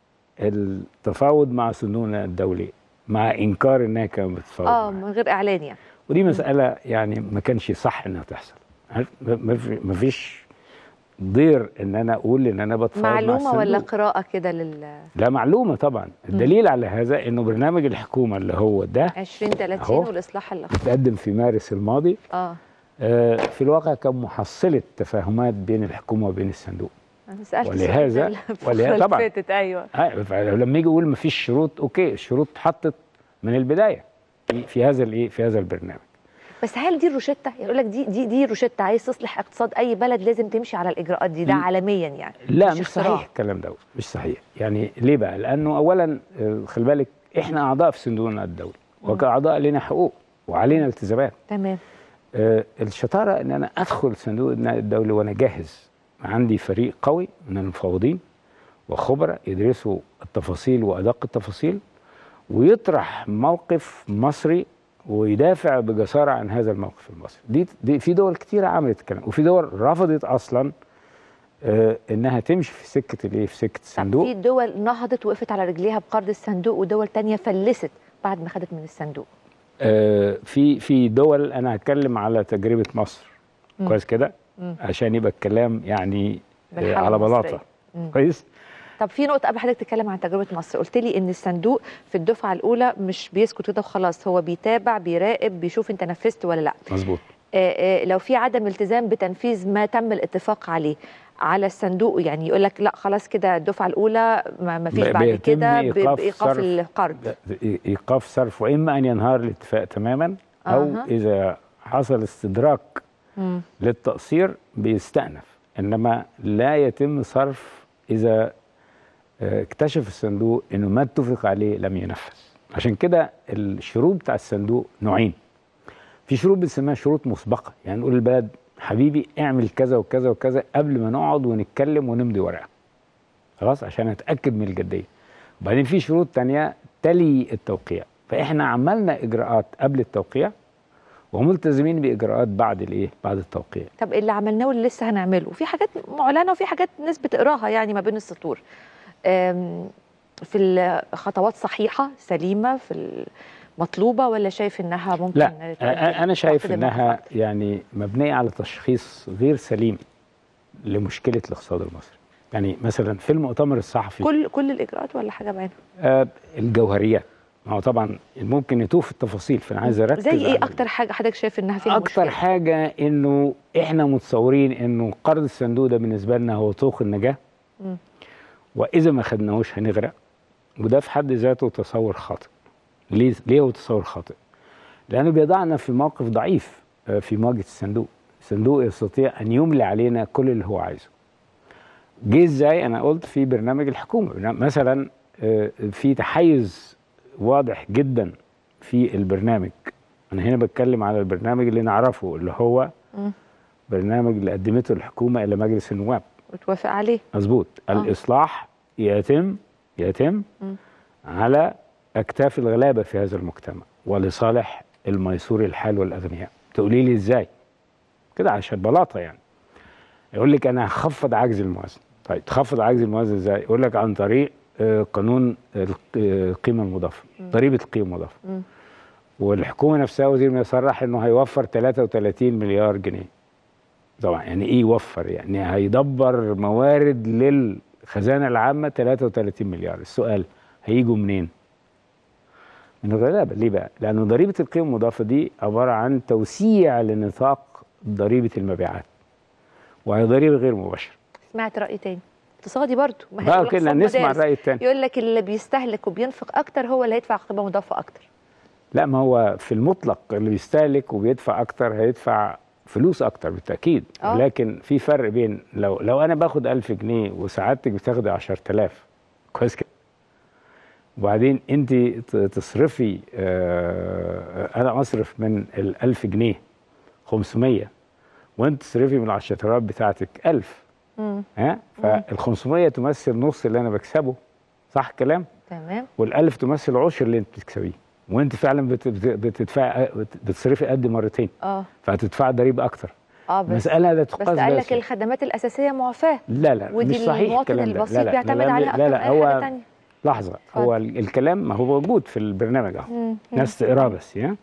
التفاوض مع صندوقنا الدولي مع إنكار إنها كانت بتتفاوض اه معاه. من غير اعلان يعني ودي مسألة يعني ما كانش صح إنها تحصل. عارف؟ ما- ما في- ما فيش ضير ان انا اقول ان انا بتفاوض مع معلومه ولا الصندوق. قراءه كده لل لا معلومه طبعا الدليل على هذا انه برنامج الحكومه اللي هو ده 2030 أهو. والاصلاح اللي اتقدم في مارس الماضي اه آه، في الواقع كان محصله تفاهمات بين الحكومه وبين الصندوق انا سالت ولهذا- السؤال ده الفترة ولهذا- اللي طبعاً. فاتت ايوه آه، فلما يجي يقول ما فيش شروط اوكي الشروط اتحطت من البدايه في, في هذا الايه في هذا البرنامج بس هل دي الروشته يقول لك دي دي دي روشته عايز تصلح اقتصاد اي بلد لازم تمشي على الاجراءات دي ده م. عالميا يعني لا مش مش, اختراع. صحيح الكلام ده مش صحيح يعني ليه بقى لانه اولا آه، خلي بالك احنا اعضاء في صندوق النقد الدولي وكاعضاء لنا حقوق وعلينا التزامات تمام آه، الشطاره ان انا ادخل صندوق النقد الدولي وانا جاهز عندي فريق قوي من المفوضين وخبراء يدرسوا التفاصيل وادق التفاصيل ويطرح موقف مصري ويدافع بجساره عن هذا الموقف المصري دي, دي في دول كتيره عملت الكلام وفي دول رفضت اصلا آه، انها تمشي في سكه الايه في سكه طب الصندوق في دول نهضت وقفت على رجليها بقرض الصندوق ودول تانية فلست بعد ما خدت من الصندوق آه، في في دول انا هتكلم على تجربه مصر مم. كويس كده مم. عشان يبقى الكلام يعني آه، بالحالة على المصرية. بلاطه مم. كويس طب في نقطة قبل حضرتك تتكلم عن تجربة مصر، قلت لي إن الصندوق في الدفعة الأولى مش بيسكت كده وخلاص، هو بيتابع بيراقب بيشوف أنت نفذت ولا لأ. مظبوط آه، آه، لو في عدم التزام بتنفيذ ما تم الاتفاق عليه على الصندوق يعني يقول لك لا خلاص كده الدفعة الأولى ما ما فيش ب- بعد بيتم كده ب- إيقاف بإيقاف صرف. القرض. لا، إي- ايقاف صرف واما ان ينهار الاتفاق تماما او أها. اذا حصل استدراك مم. للتقصير بيستأنف انما لا يتم صرف اذا آه، اكتشف الصندوق انه ما اتفق عليه لم ينفذ عشان كده الشروط بتاع الصندوق نوعين في شروط بنسميها شروط مسبقه يعني نقول للبلد حبيبي اعمل كذا وكذا وكذا قبل ما نقعد ونتكلم ونمضي ورقه خلاص عشان اتاكد من الجديه وبعدين في شروط تانية تلي التوقيع فاحنا عملنا اجراءات قبل التوقيع وملتزمين باجراءات بعد الايه بعد التوقيع طب اللي عملناه واللي لسه هنعمله في حاجات معلنه وفي حاجات الناس بتقراها يعني ما بين السطور أم، في الخطوات صحيحه سليمه في المطلوبه ولا شايف انها ممكن لا تؤدي- أ- انا شايف تعقد الموقف انها أكتر؟ يعني مبنيه على تشخيص غير سليم لمشكله الاقتصاد المصري يعني مثلا في المؤتمر الصحفي كل كل الاجراءات ولا حاجه بعينها آه الجوهريات ما هو طبعا ممكن يتوه في التفاصيل فانا عايز اركز زي ايه على اكتر حاجه حضرتك شايف انها فيها اكتر مشكله حاجه انه احنا متصورين انه قرض الصندوق ده بالنسبه لنا هو طوق النجاه مم. واذا ما خدناهوش هنغرق وده في حد ذاته تصور خاطئ ليه ليه هو تصور خاطئ لانه بيضعنا في موقف ضعيف آه، في مواجهه الصندوق الصندوق يستطيع ان يملي علينا كل اللي هو عايزه جه ازاي انا قلت في برنامج الحكومه برنامج- مثلا آه، في تحيز واضح جدا في البرنامج انا هنا بتكلم على البرنامج اللي نعرفه اللي هو مم. برنامج اللي قدمته الحكومه الى مجلس النواب وتوافق عليه مظبوط آه. الاصلاح يتم يتم مم. على اكتاف الغلابه في هذا المجتمع ولصالح الميسور الحال والاغنياء تقولي لي ازاي كده عشان بلاطه يعني يقول لك انا هخفض عجز الموازنه طيب تخفض عجز الموازنه ازاي يقول لك عن طريق آه، قانون الق- آه، القيمه المضافه ضريبه القيمه المضافه مم. والحكومه نفسها وزير ما يصرح انه هيوفر 33 مليار جنيه طبعا يعني ايه يوفر يعني هيدبر موارد للخزانه العامه 33 مليار السؤال هيجوا منين من الغلابه ليه بقى لانه ضريبه القيمه المضافه دي عباره عن توسيع لنطاق ضريبه المبيعات وهي ضريبه غير مباشره سمعت راي تاني اقتصادي برضه ما هي بقى يقول لك كده اقتصاد نسمع مدارس. الراي الثاني يقول لك اللي بيستهلك وبينفق اكتر هو اللي هيدفع قيمه مضافه اكتر لا ما هو في المطلق اللي بيستهلك وبيدفع اكتر هيدفع فلوس اكتر بالتاكيد آه. ولكن في فرق بين لو لو انا باخد 1000 جنيه وسعادتك بتاخدي 10000 كويس كده وبعدين انت ت- تصرفي آه انا اصرف من ال 1000 جنيه 500 وانت تصرفي من ال 10000 بتاعتك 1000 مم. ها فال 500 تمثل نص اللي انا بكسبه صح الكلام؟ تمام والألف تمثل عشر اللي انت بتكسبيه وانت فعلا بت- بت- بتدفع بتصرفي قد مرتين اه فهتدفع ضريبه اكتر اه بس المساله لا بس تقاس قال بها لك شيء. الخدمات الاساسيه معفاه لا لا ودي مش صحيح المواطن الكلام ده البسيط لا لا بيعتمد لا عليها لا اكتر لا من اي حاجه هو تانية لحظه هو ال- الكلام ما هو موجود في البرنامج اهو مم. ناس تقراه بس يا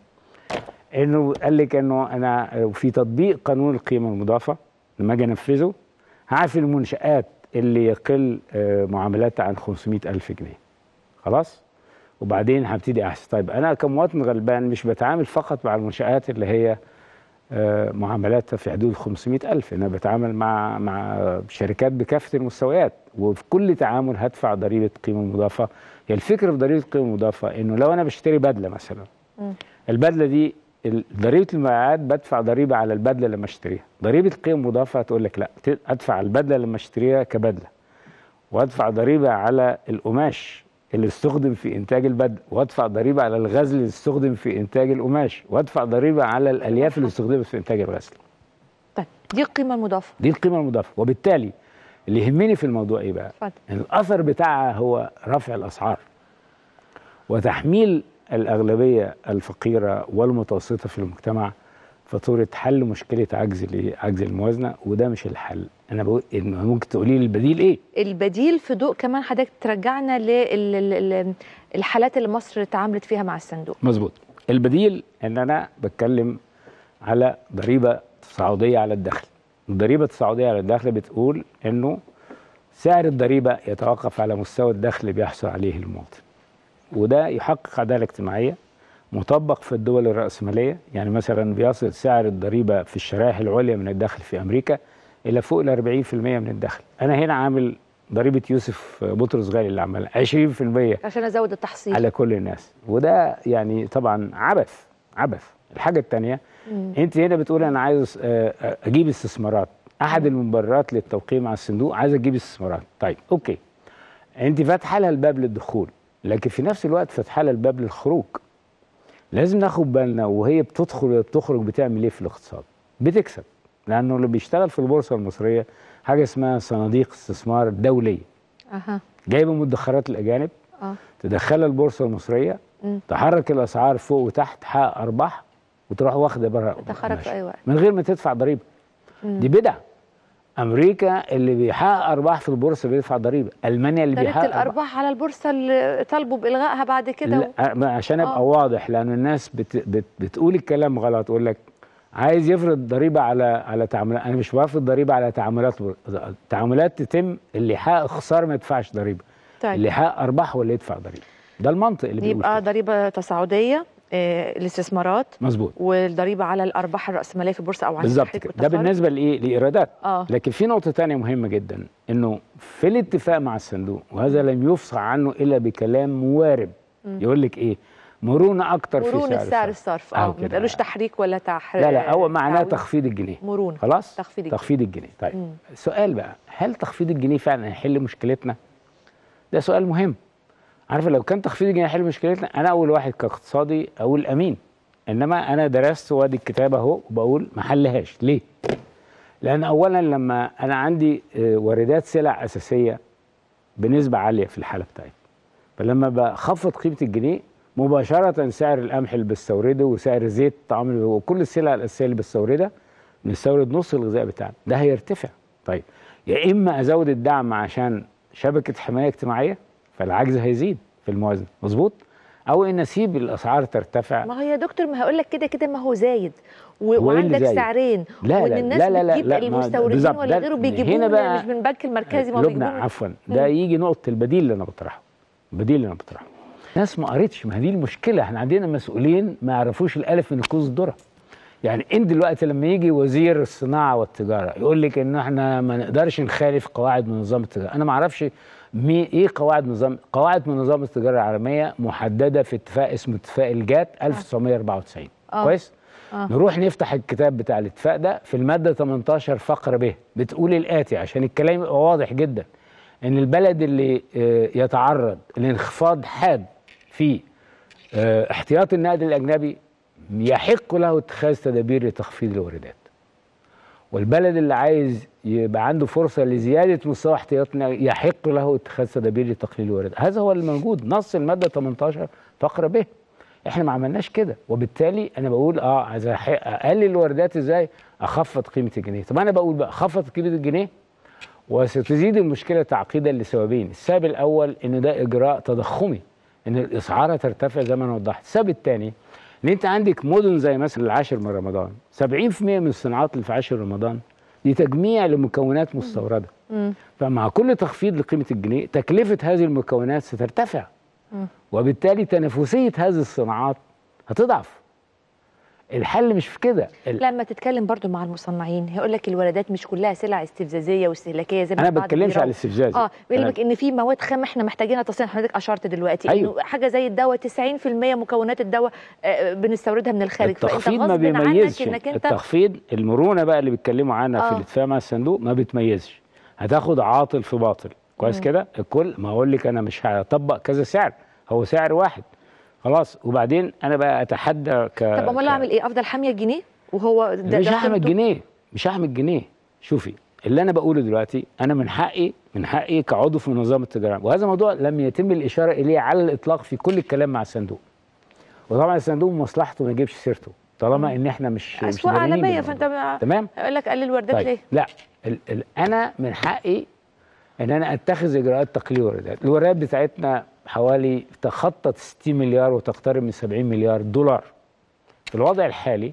انه قال لك انه انا في تطبيق قانون القيمه المضافه لما اجي انفذه هعفي المنشآت اللي يقل آه، معاملاتها عن 500 ألف جنيه خلاص وبعدين هبتدي احسن طيب انا كمواطن غلبان مش بتعامل فقط مع المنشآت اللي هي آه، معاملاتها في حدود 500 ألف أنا بتعامل مع مع شركات بكافة المستويات وفي كل تعامل هدفع ضريبة قيمة مضافة هي الفكرة في ضريبة قيمة مضافة إنه لو أنا بشتري بدلة مثلا مم. البدلة دي ال- ضريبة المبيعات بدفع ضريبة على البدلة لما اشتريها ضريبة القيمة المضافة هتقول لك لا ت- أدفع البدلة لما اشتريها كبدلة وادفع ضريبة على القماش اللي استخدم في انتاج البدله وادفع ضريبه على الغزل اللي استخدم في انتاج القماش وادفع ضريبه على الالياف اللي استخدمت في انتاج الغزل طيب دي القيمه المضافه دي القيمه المضافه وبالتالي اللي يهمني في الموضوع ايه بقى اتفضل ان الاثر بتاعها هو رفع الاسعار وتحميل الاغلبيه الفقيره والمتوسطه في المجتمع فاتوره حل مشكله عجز الايه عجز الموازنه وده مش الحل انا بقول ان ممكن تقولي لي البديل ايه البديل في ضوء كمان حضرتك ترجعنا للحالات اللي مصر تعاملت فيها مع الصندوق مظبوط البديل ان انا بتكلم على ضريبه تصاعديه على الدخل الضريبه التصاعديه على الدخل بتقول انه سعر الضريبه يتوقف على مستوى الدخل اللي بيحصل عليه المواطن وده يحقق عداله اجتماعيه مطبق في الدول الرأسمالية يعني مثلا بيصل سعر الضريبة في الشرائح العليا من الدخل في أمريكا إلى فوق ال 40% من الدخل أنا هنا عامل ضريبة يوسف بطرس غالي اللي عملها 20% عشان ازود التحصيل على كل الناس وده يعني طبعا عبث عبث الحاجة التانية مم. انت هنا بتقول انا عايز آه، آه، اجيب استثمارات احد المبررات للتوقيع مع الصندوق عايز اجيب استثمارات طيب اوكي انت فاتحه لها الباب للدخول لكن في نفس الوقت فاتحه لها الباب للخروج لازم ناخد بالنا وهي بتدخل وهي بتخرج بتعمل ايه في الاقتصاد بتكسب لانه اللي بيشتغل في البورصه المصريه حاجه اسمها صناديق استثمار دوليه اها جايبه مدخرات الاجانب اه تدخلها البورصه المصريه مم. تحرك الاسعار فوق وتحت تحقق ارباح وتروح واخده بره تخرج في اي وقت من غير ما تدفع ضريبه مم. دي بدعه امريكا اللي بيحقق ارباح في البورصه بيدفع ضريبه المانيا اللي ضريبه بيحقق الارباح على البورصه اللي طالبوا بالغائها بعد كده و... لا ما- عشان ابقى آه. واضح لان الناس بت بت بتقول الكلام غلط تقول لك عايز يفرض ضريبه على على تعاملات انا مش بفرض ضريبه على تعاملات تعاملات تتم اللي يحقق خساره ما يدفعش ضريبه اللي طيب يحقق ارباح هو اللي يدفع ضريبه ده المنطق اللي بيقول يبقى كده. ضريبه تصاعديه آه، الاستثمارات مظبوط والضريبه على الارباح الراسماليه في البورصه او على بالظبط التحريك كده ده والتخارج. بالنسبه لايه لايرادات اه لكن في نقطة تانية مهمة جدا انه في الاتفاق مع الصندوق وهذا لم يفصح عنه الا بكلام موارب مم. يقول لك ايه مرونة اكتر في مرونة سعر سعر الصرف. الصرف أهو اه ما كده. تقولوش تحريك ولا تحر لا لا هو معناه تعويض. تخفيض الجنيه مرونة خلاص تخفيض الجنيه. تخفيض الجنيه طيب مم. سؤال بقى هل تخفيض الجنيه فعلا هيحل مشكلتنا ده سؤال مهم عارفه لو كان تخفيض الجنيه هيحل مشكلتنا انا اول واحد كاقتصادي اقول امين انما انا درست وادي الكتاب اهو وبقول ما حلهاش ليه لان اولا لما انا عندي آه، واردات سلع اساسيه بنسبه عاليه في الحاله بتاعتي فلما بخفض قيمه الجنيه مباشره سعر القمح اللي بستورده وسعر الزيت الطعام اللي- وكل السلع الاساسيه اللي بستوردها بنستورد نص الغذاء بتاعنا ده هيرتفع طيب يا اما ازود الدعم عشان شبكه حمايه اجتماعيه فالعجز هيزيد في الموازنه مظبوط او ان اسيب الاسعار ترتفع ما هو يا دكتور ما هقول لك كده كده ما هو زايد و... هو إيه اللي وعندك زايد؟ سعرين لا وان لا الناس لا لا لا بتجيب لا ما- المستوردين بالظبط، ولا ده- غيره هنا بيجيبوه بقى مش من البنك المركزي ما لبنى بيجيبوه عفوا ده يجي نقطه البديل اللي انا بطرحه البديل اللي انا بطرحه ناس ما قريتش ما هي دي المشكله احنا عندنا مسؤولين ما يعرفوش الالف من كوز الذره يعني انت دلوقتي لما يجي وزير الصناعه والتجاره يقول لك ان احنا ما نقدرش نخالف قواعد من نظام التجاره انا ما اعرفش مي ايه قواعد نظام قواعد من نظام التجاره العالميه محدده في اتفاق اسمه اتفاق الجات 1994 آه. كويس آه. نروح نفتح الكتاب بتاع الاتفاق ده في الماده 18 فقره ب بتقول الاتي عشان الكلام يبقى واضح جدا ان البلد اللي آه، يتعرض لانخفاض حاد في آه، احتياط النقد الاجنبي يحق له اتخاذ تدابير لتخفيض الواردات والبلد اللي عايز يبقى عنده فرصه لزياده مستوى احتياطنا يحق له اتخاذ تدابير لتقليل الواردات هذا هو اللي موجود نص الماده 18 فقره ب احنا ما عملناش كده وبالتالي انا بقول اه عايز أح- اقلل الواردات ازاي اخفض قيمه الجنيه طب انا بقول بقى خفض قيمه الجنيه وستزيد المشكله تعقيدا لسببين السبب الاول ان ده اجراء تضخمي ان الاسعار هترتفع زي ما انا وضحت السبب الثاني ان انت عندك مدن زي مثلا العاشر من رمضان 70% من الصناعات اللي في عاشر رمضان دي تجميع لمكونات مستورده مم. فمع كل تخفيض لقيمه الجنيه تكلفه هذه المكونات سترتفع مم. وبالتالي تنافسيه هذه الصناعات هتضعف الحل مش في كده ال- لما تتكلم برضو مع المصنعين هيقول لك الواردات مش كلها سلع استفزازيه واستهلاكيه زي ما انا ما البعض بتكلمش بيراوغ. على الاستفزاز اه بيقول أنا- لك ان في مواد خام احنا محتاجينها تصنيع حضرتك اشرت دلوقتي أيوة. انه حاجه زي الدواء 90% مكونات الدواء آه، بنستوردها من الخارج فانت التخفيض ما غصب بيميزش عنك انك انت التخفيض المرونه بقى اللي بيتكلموا عنها في آه. الاتفاق مع الصندوق ما بتميزش هتاخد عاطل في باطل كويس كده الكل ما اقول لك انا مش هطبق كذا سعر هو سعر واحد خلاص وبعدين انا بقى اتحدى ك طب امال ك- اعمل ايه افضل حاميه الجنيه وهو ده مش ده هحمل قيمته؟ جنيه مش هحمل جنيه شوفي اللي انا بقوله دلوقتي انا من حقي من حقي كعضو في منظمه التجاره وهذا موضوع لم يتم الاشاره اليه على الاطلاق في كل الكلام مع الصندوق وطبعا الصندوق مصلحته ما يجيبش سيرته طالما ان احنا مش مش اسواق داريين عالميه بالموضوع. فانت ما- تمام هيقول لك قلل واردات ليه طيب لا ال ال انا من حقي ان انا اتخذ اجراءات تقليل الواردات الواردات بتاعتنا حوالي تخطط 60 مليار وتقترب من 70 مليار دولار في الوضع الحالي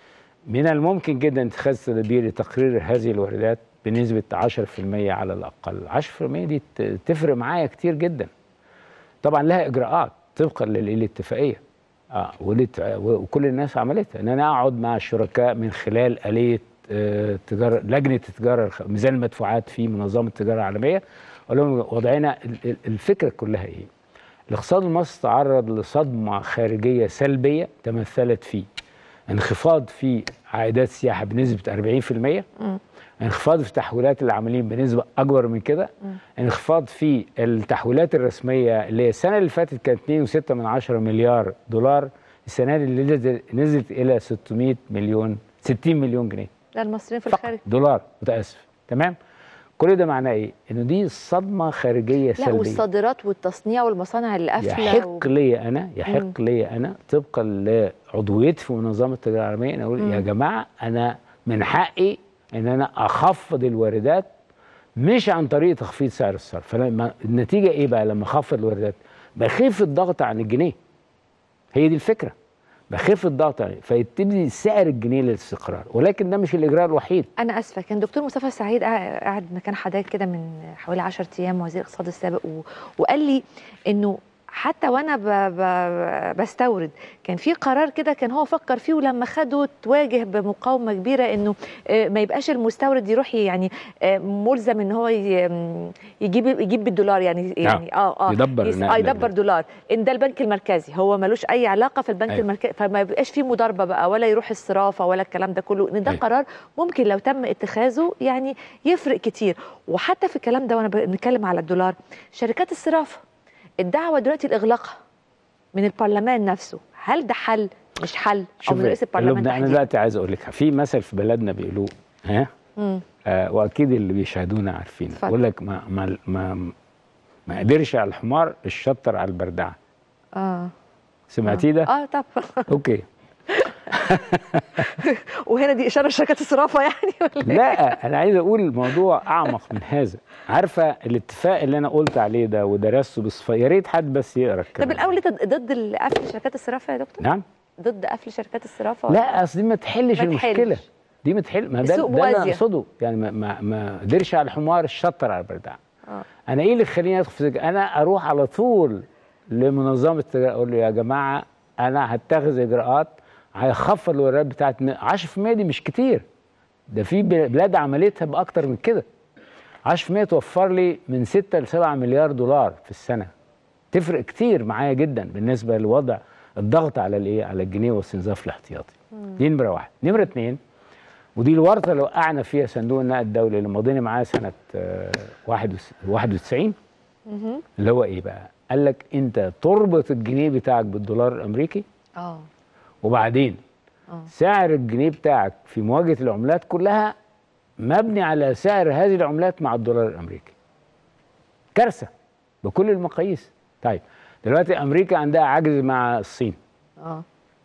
من الممكن جدا اتخاذ تدابير لتقرير هذه الواردات بنسبة 10% على الأقل 10% دي ت- تفرق معايا كتير جدا طبعا لها إجراءات طبقا للاتفاقية آه والات- وكل الناس عملتها ان انا اقعد مع الشركاء من خلال آلية آه، تجارة لجنة التجارة الخ- ميزان المدفوعات في منظمة التجارة العالمية اقول لهم وضعنا ال- ال- الفكرة كلها ايه؟ الاقتصاد المصري تعرض لصدمة خارجية سلبية تمثلت في انخفاض في عائدات السياحة بنسبة 40% مم. انخفاض في تحويلات العاملين بنسبة أكبر من كده انخفاض في التحويلات الرسمية اللي هي السنة اللي فاتت كانت 2.6 من عشرة مليار دولار السنة دي اللي نزلت- نزلت إلى 600 مليون 60 مليون جنيه ده المصريين في فقط الخارج دولار متأسف تمام كل ده معناه إيه؟ إنه دي صدمة خارجية لا سلبية والصادرات والتصنيع والمصانع اللي قافله و... يحق لي انا يحق لي انا طبقا لعضويتي في منظمه التجاره العالميه ان اقول يا جماعه انا من حقي ان انا اخفض الواردات مش عن طريق تخفيض سعر الصرف فلما النتيجه ايه بقى لما اخفض الواردات بخف الضغط عن الجنيه هي دي الفكره بخف الضغط عليه فيبتدي سعر الجنيه للاستقرار ولكن ده مش الاجراء الوحيد انا اسفه كان دكتور مصطفى سعيد قاع- قاعد مكان حضرتك كده من حوالي 10 ايام وزير الاقتصاد السابق و... وقال لي انه حتى وانا ب... ب... بستورد كان في قرار كده كان هو فكر فيه ولما خده تواجه بمقاومه كبيره انه آه، ما يبقاش المستورد يروح يعني آه، ملزم ان هو ي- م- يجيب يجيب بالدولار يعني يعني اه اه يدبر يس- نقل اه يدبر ال- دولار ان ده البنك المركزي هو ملوش اي علاقه في البنك أيوة. المركزي فما يبقاش فيه مضاربه بقى ولا يروح الصرافه ولا الكلام ده كله ان ده أيوة. قرار ممكن لو تم اتخاذه يعني يفرق كتير وحتى في الكلام ده وانا بنتكلم على الدولار شركات الصرافه الدعوه دلوقتي لاغلاقها من البرلمان نفسه هل ده حل مش حل او شوف من رئيس البرلمان اللبنان انا تحديدا دلوقتي عايز اقول لك في مثل في بلدنا بيقولوه ها مم. آه واكيد اللي بيشاهدونا عارفين اتفضل. يقول لك ما ما ما ما قدرش على الحمار الشطر على البردعه اه سمعتيه ده؟ اه طب اوكي وهنا دي اشاره لشركات الصرافه يعني ولا إيه؟ لا انا عايز اقول الموضوع اعمق من هذا عارفه الاتفاق اللي انا قلت عليه ده ودرسته بصفه يا ريت حد بس يقرا الكلام طب الاول انت ضد قفل شركات الصرافه يا دكتور نعم ضد قفل شركات الصرافه ولا؟ لا اصل دي ما تحلش ما المشكله تحلش. دي ما تحل ما ده السوق ده اللي انا موازية. اقصده يعني ما ما ما قدرش على الحمار الشطر على البردعه آه. انا ايه اللي يخليني ادخل في سجن؟ انا اروح على طول لمنظمه التجاره اقول له يا جماعه انا هتخذ اجراءات هيخفض الواردات بتاعت 10% دي مش كتير ده في بلاد عملتها باكتر من كده 10% توفر لي من 6 ل 7 مليار دولار في السنه تفرق كتير معايا جدا بالنسبه لوضع الضغط على الايه على الجنيه واستنزاف الاحتياطي دي نمره واحد نمره اتنين ودي الورطه اللي وقعنا فيها صندوق النقد الدولي اللي ماضينا معاه سنه آه، 91 مهم. اللي هو ايه بقى؟ قال لك انت تربط الجنيه بتاعك بالدولار الامريكي اه وبعدين آه. سعر الجنيه بتاعك في مواجهه العملات كلها مبني على سعر هذه العملات مع الدولار الامريكي. كارثه بكل المقاييس. طيب دلوقتي امريكا عندها عجز مع الصين. اه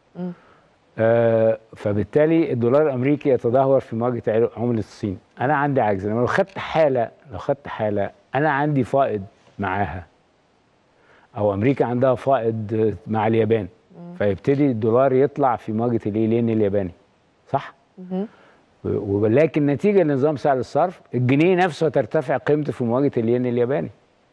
آه فبالتالي الدولار الامريكي يتدهور في مواجهه عمله الصين. انا عندي عجز لما لو خدت حاله لو خدت حاله انا عندي فائض معاها او امريكا عندها فائض آه، مع اليابان فيبتدي الدولار يطلع في مواجهه الايه الين الياباني صح؟ مهم. ولكن نتيجه لنظام سعر الصرف الجنيه نفسه ترتفع قيمته في مواجهه الين الياباني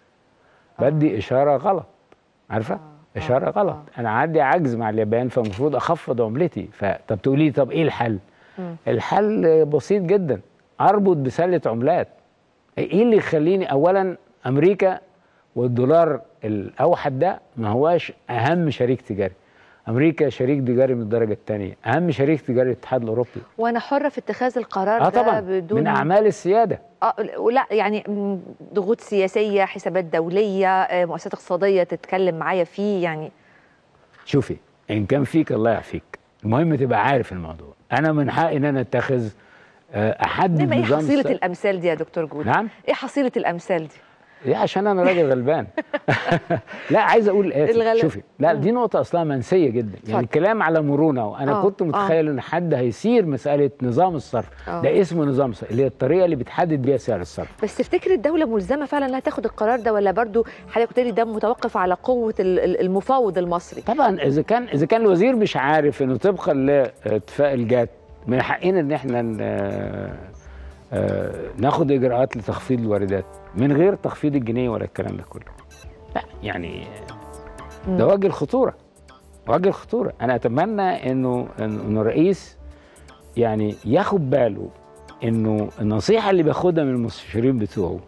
بدي اشاره غلط عارفه آه. اشاره غلط آه. انا عندي عجز مع اليابان فالمفروض اخفض عملتي فطب تقولي لي طب ايه الحل مم. الحل بسيط جدا اربط بسله عملات ايه اللي يخليني اولا امريكا والدولار الاوحد ده ما هواش اهم شريك تجاري امريكا شريك تجاري من الدرجه الثانيه اهم شريك تجاري الاتحاد الاوروبي وانا حره في اتخاذ القرار اه ده طبعا بدون من اعمال السياده اه ولا يعني م، ضغوط سياسيه حسابات دوليه آه، مؤسسات اقتصاديه تتكلم معايا فيه يعني شوفي ان كان فيك الله يعافيك المهم تبقى عارف الموضوع انا من حقي ان انا اتخذ آه، احدد انما ايه نظام حصيله س- الامثال دي يا دكتور جود نعم ايه حصيله الامثال دي ليه عشان انا راجل غلبان لا عايز اقول الاتي الغلب- شوفي لا مم. دي نقطه اصلا منسيه جدا اتفضل. يعني الكلام على مرونه وانا آه، كنت آه. متخيل ان حد هيصير مساله نظام الصرف آه. ده اسمه نظام الصرف اللي هي الطريقه اللي بتحدد بيها سعر الصرف بس تفتكر الدوله ملزمه فعلا انها تاخد القرار ده ولا برضو حضرتك قلت لي ده متوقف على قوه ال- ال- المفاوض المصري طبعا اذا كان اذا كان الوزير مش عارف انه طبقا لاتفاق الجات من حقنا ان احنا ن- آه، آه، ناخد اجراءات لتخفيض الواردات من غير تخفيض الجنيه ولا الكلام ده كله لا يعني ده مم. وجه الخطوره وجه الخطوره انا اتمنى انه انه إنه الرئيس يعني ياخد باله انه النصيحه اللي بياخدها من المستشارين بتوعه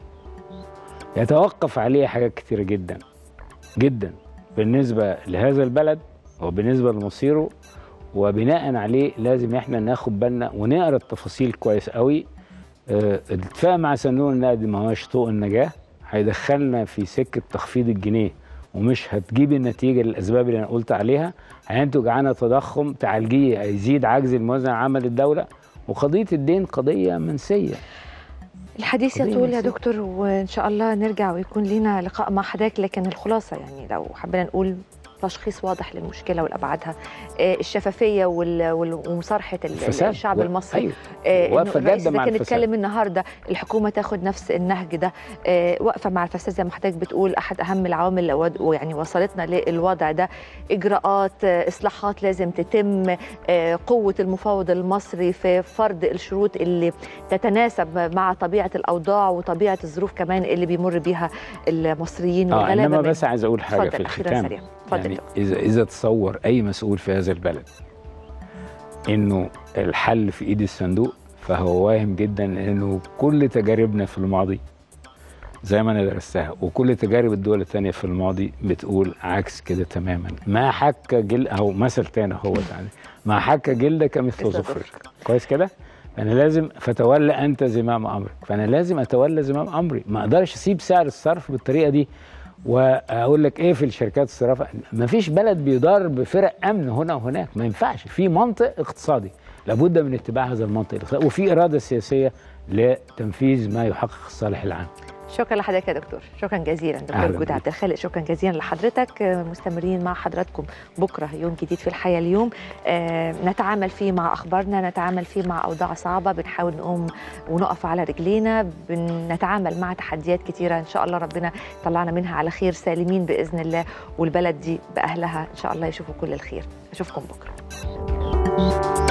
يتوقف عليها حاجات كتيره جدا جدا بالنسبه لهذا البلد وبالنسبه لمصيره وبناء عليه لازم احنا ناخد بالنا ونقرا التفاصيل كويس قوي آه، الاتفاق مع صندوق النقد ما هوش طوق النجاه هيدخلنا في سكه تخفيض الجنيه ومش هتجيب النتيجه للاسباب اللي انا قلت عليها هينتج عنها تضخم تعالجيه هيزيد عجز الموازنه العامه للدوله وقضيه الدين قضيه منسيه الحديث قضية يطول يا نسية. دكتور وان شاء الله نرجع ويكون لنا لقاء مع حضرتك لكن الخلاصه يعني لو حبينا نقول تشخيص واضح للمشكله والابعادها آه، الشفافيه وال- وال- ومصارحه ال- الفساد الشعب و- المصري ايوه آه، إنه واقفة الرئيس جادة إذا مع كان الفساد. اتكلم النهارده الحكومه تاخد نفس النهج ده آه، واقفه مع الفساد زي ما حضرتك بتقول احد اهم العوامل اللي ود- ويعني وصلتنا للوضع ده اجراءات آه، اصلاحات لازم تتم آه، قوه المفاوض المصري في فرض الشروط اللي تتناسب مع طبيعه الاوضاع وطبيعه الظروف كمان اللي بيمر بيها المصريين اه والغلابه انما منهم. بس عايز اقول حاجه في اتفضل اخيرا الختام سريع اتفضل يعني دكتور. اذا اذا تصور اي مسؤول في هذا البلد انه الحل في ايد الصندوق فهو واهم جدا انه كل تجاربنا في الماضي زي ما انا درستها وكل تجارب الدول الثانيه في الماضي بتقول عكس كده تماما ما حك جل او مثل تاني هو يعني ما حك جلدك مثل مثل ظفرك ظفرك. كويس كده انا لازم فتولى انت زمام امرك فانا لازم اتولى زمام امري ما اقدرش اسيب سعر الصرف بالطريقه دي واقول لك ايه في الشركات الصرافه ما فيش بلد بيدار بفرق امن هنا وهناك ما ينفعش في منطق اقتصادي لابد من اتباع هذا المنطق الاقتصادي وفي اراده سياسيه لتنفيذ ما يحقق الصالح العام شكرا لحضرتك يا دكتور شكرا جزيلا دكتور أهلاً جود بيك. عبد الخالق شكرا جزيلا لحضرتك آه، مستمرين مع حضراتكم بكره يوم جديد في الحياه اليوم آه، نتعامل فيه مع اخبارنا نتعامل فيه مع اوضاع صعبه بنحاول نقوم ونقف على رجلينا بنتعامل مع تحديات كتيره ان شاء الله ربنا يطلعنا منها على خير سالمين باذن الله والبلد دي باهلها ان شاء الله يشوفوا كل الخير اشوفكم بكره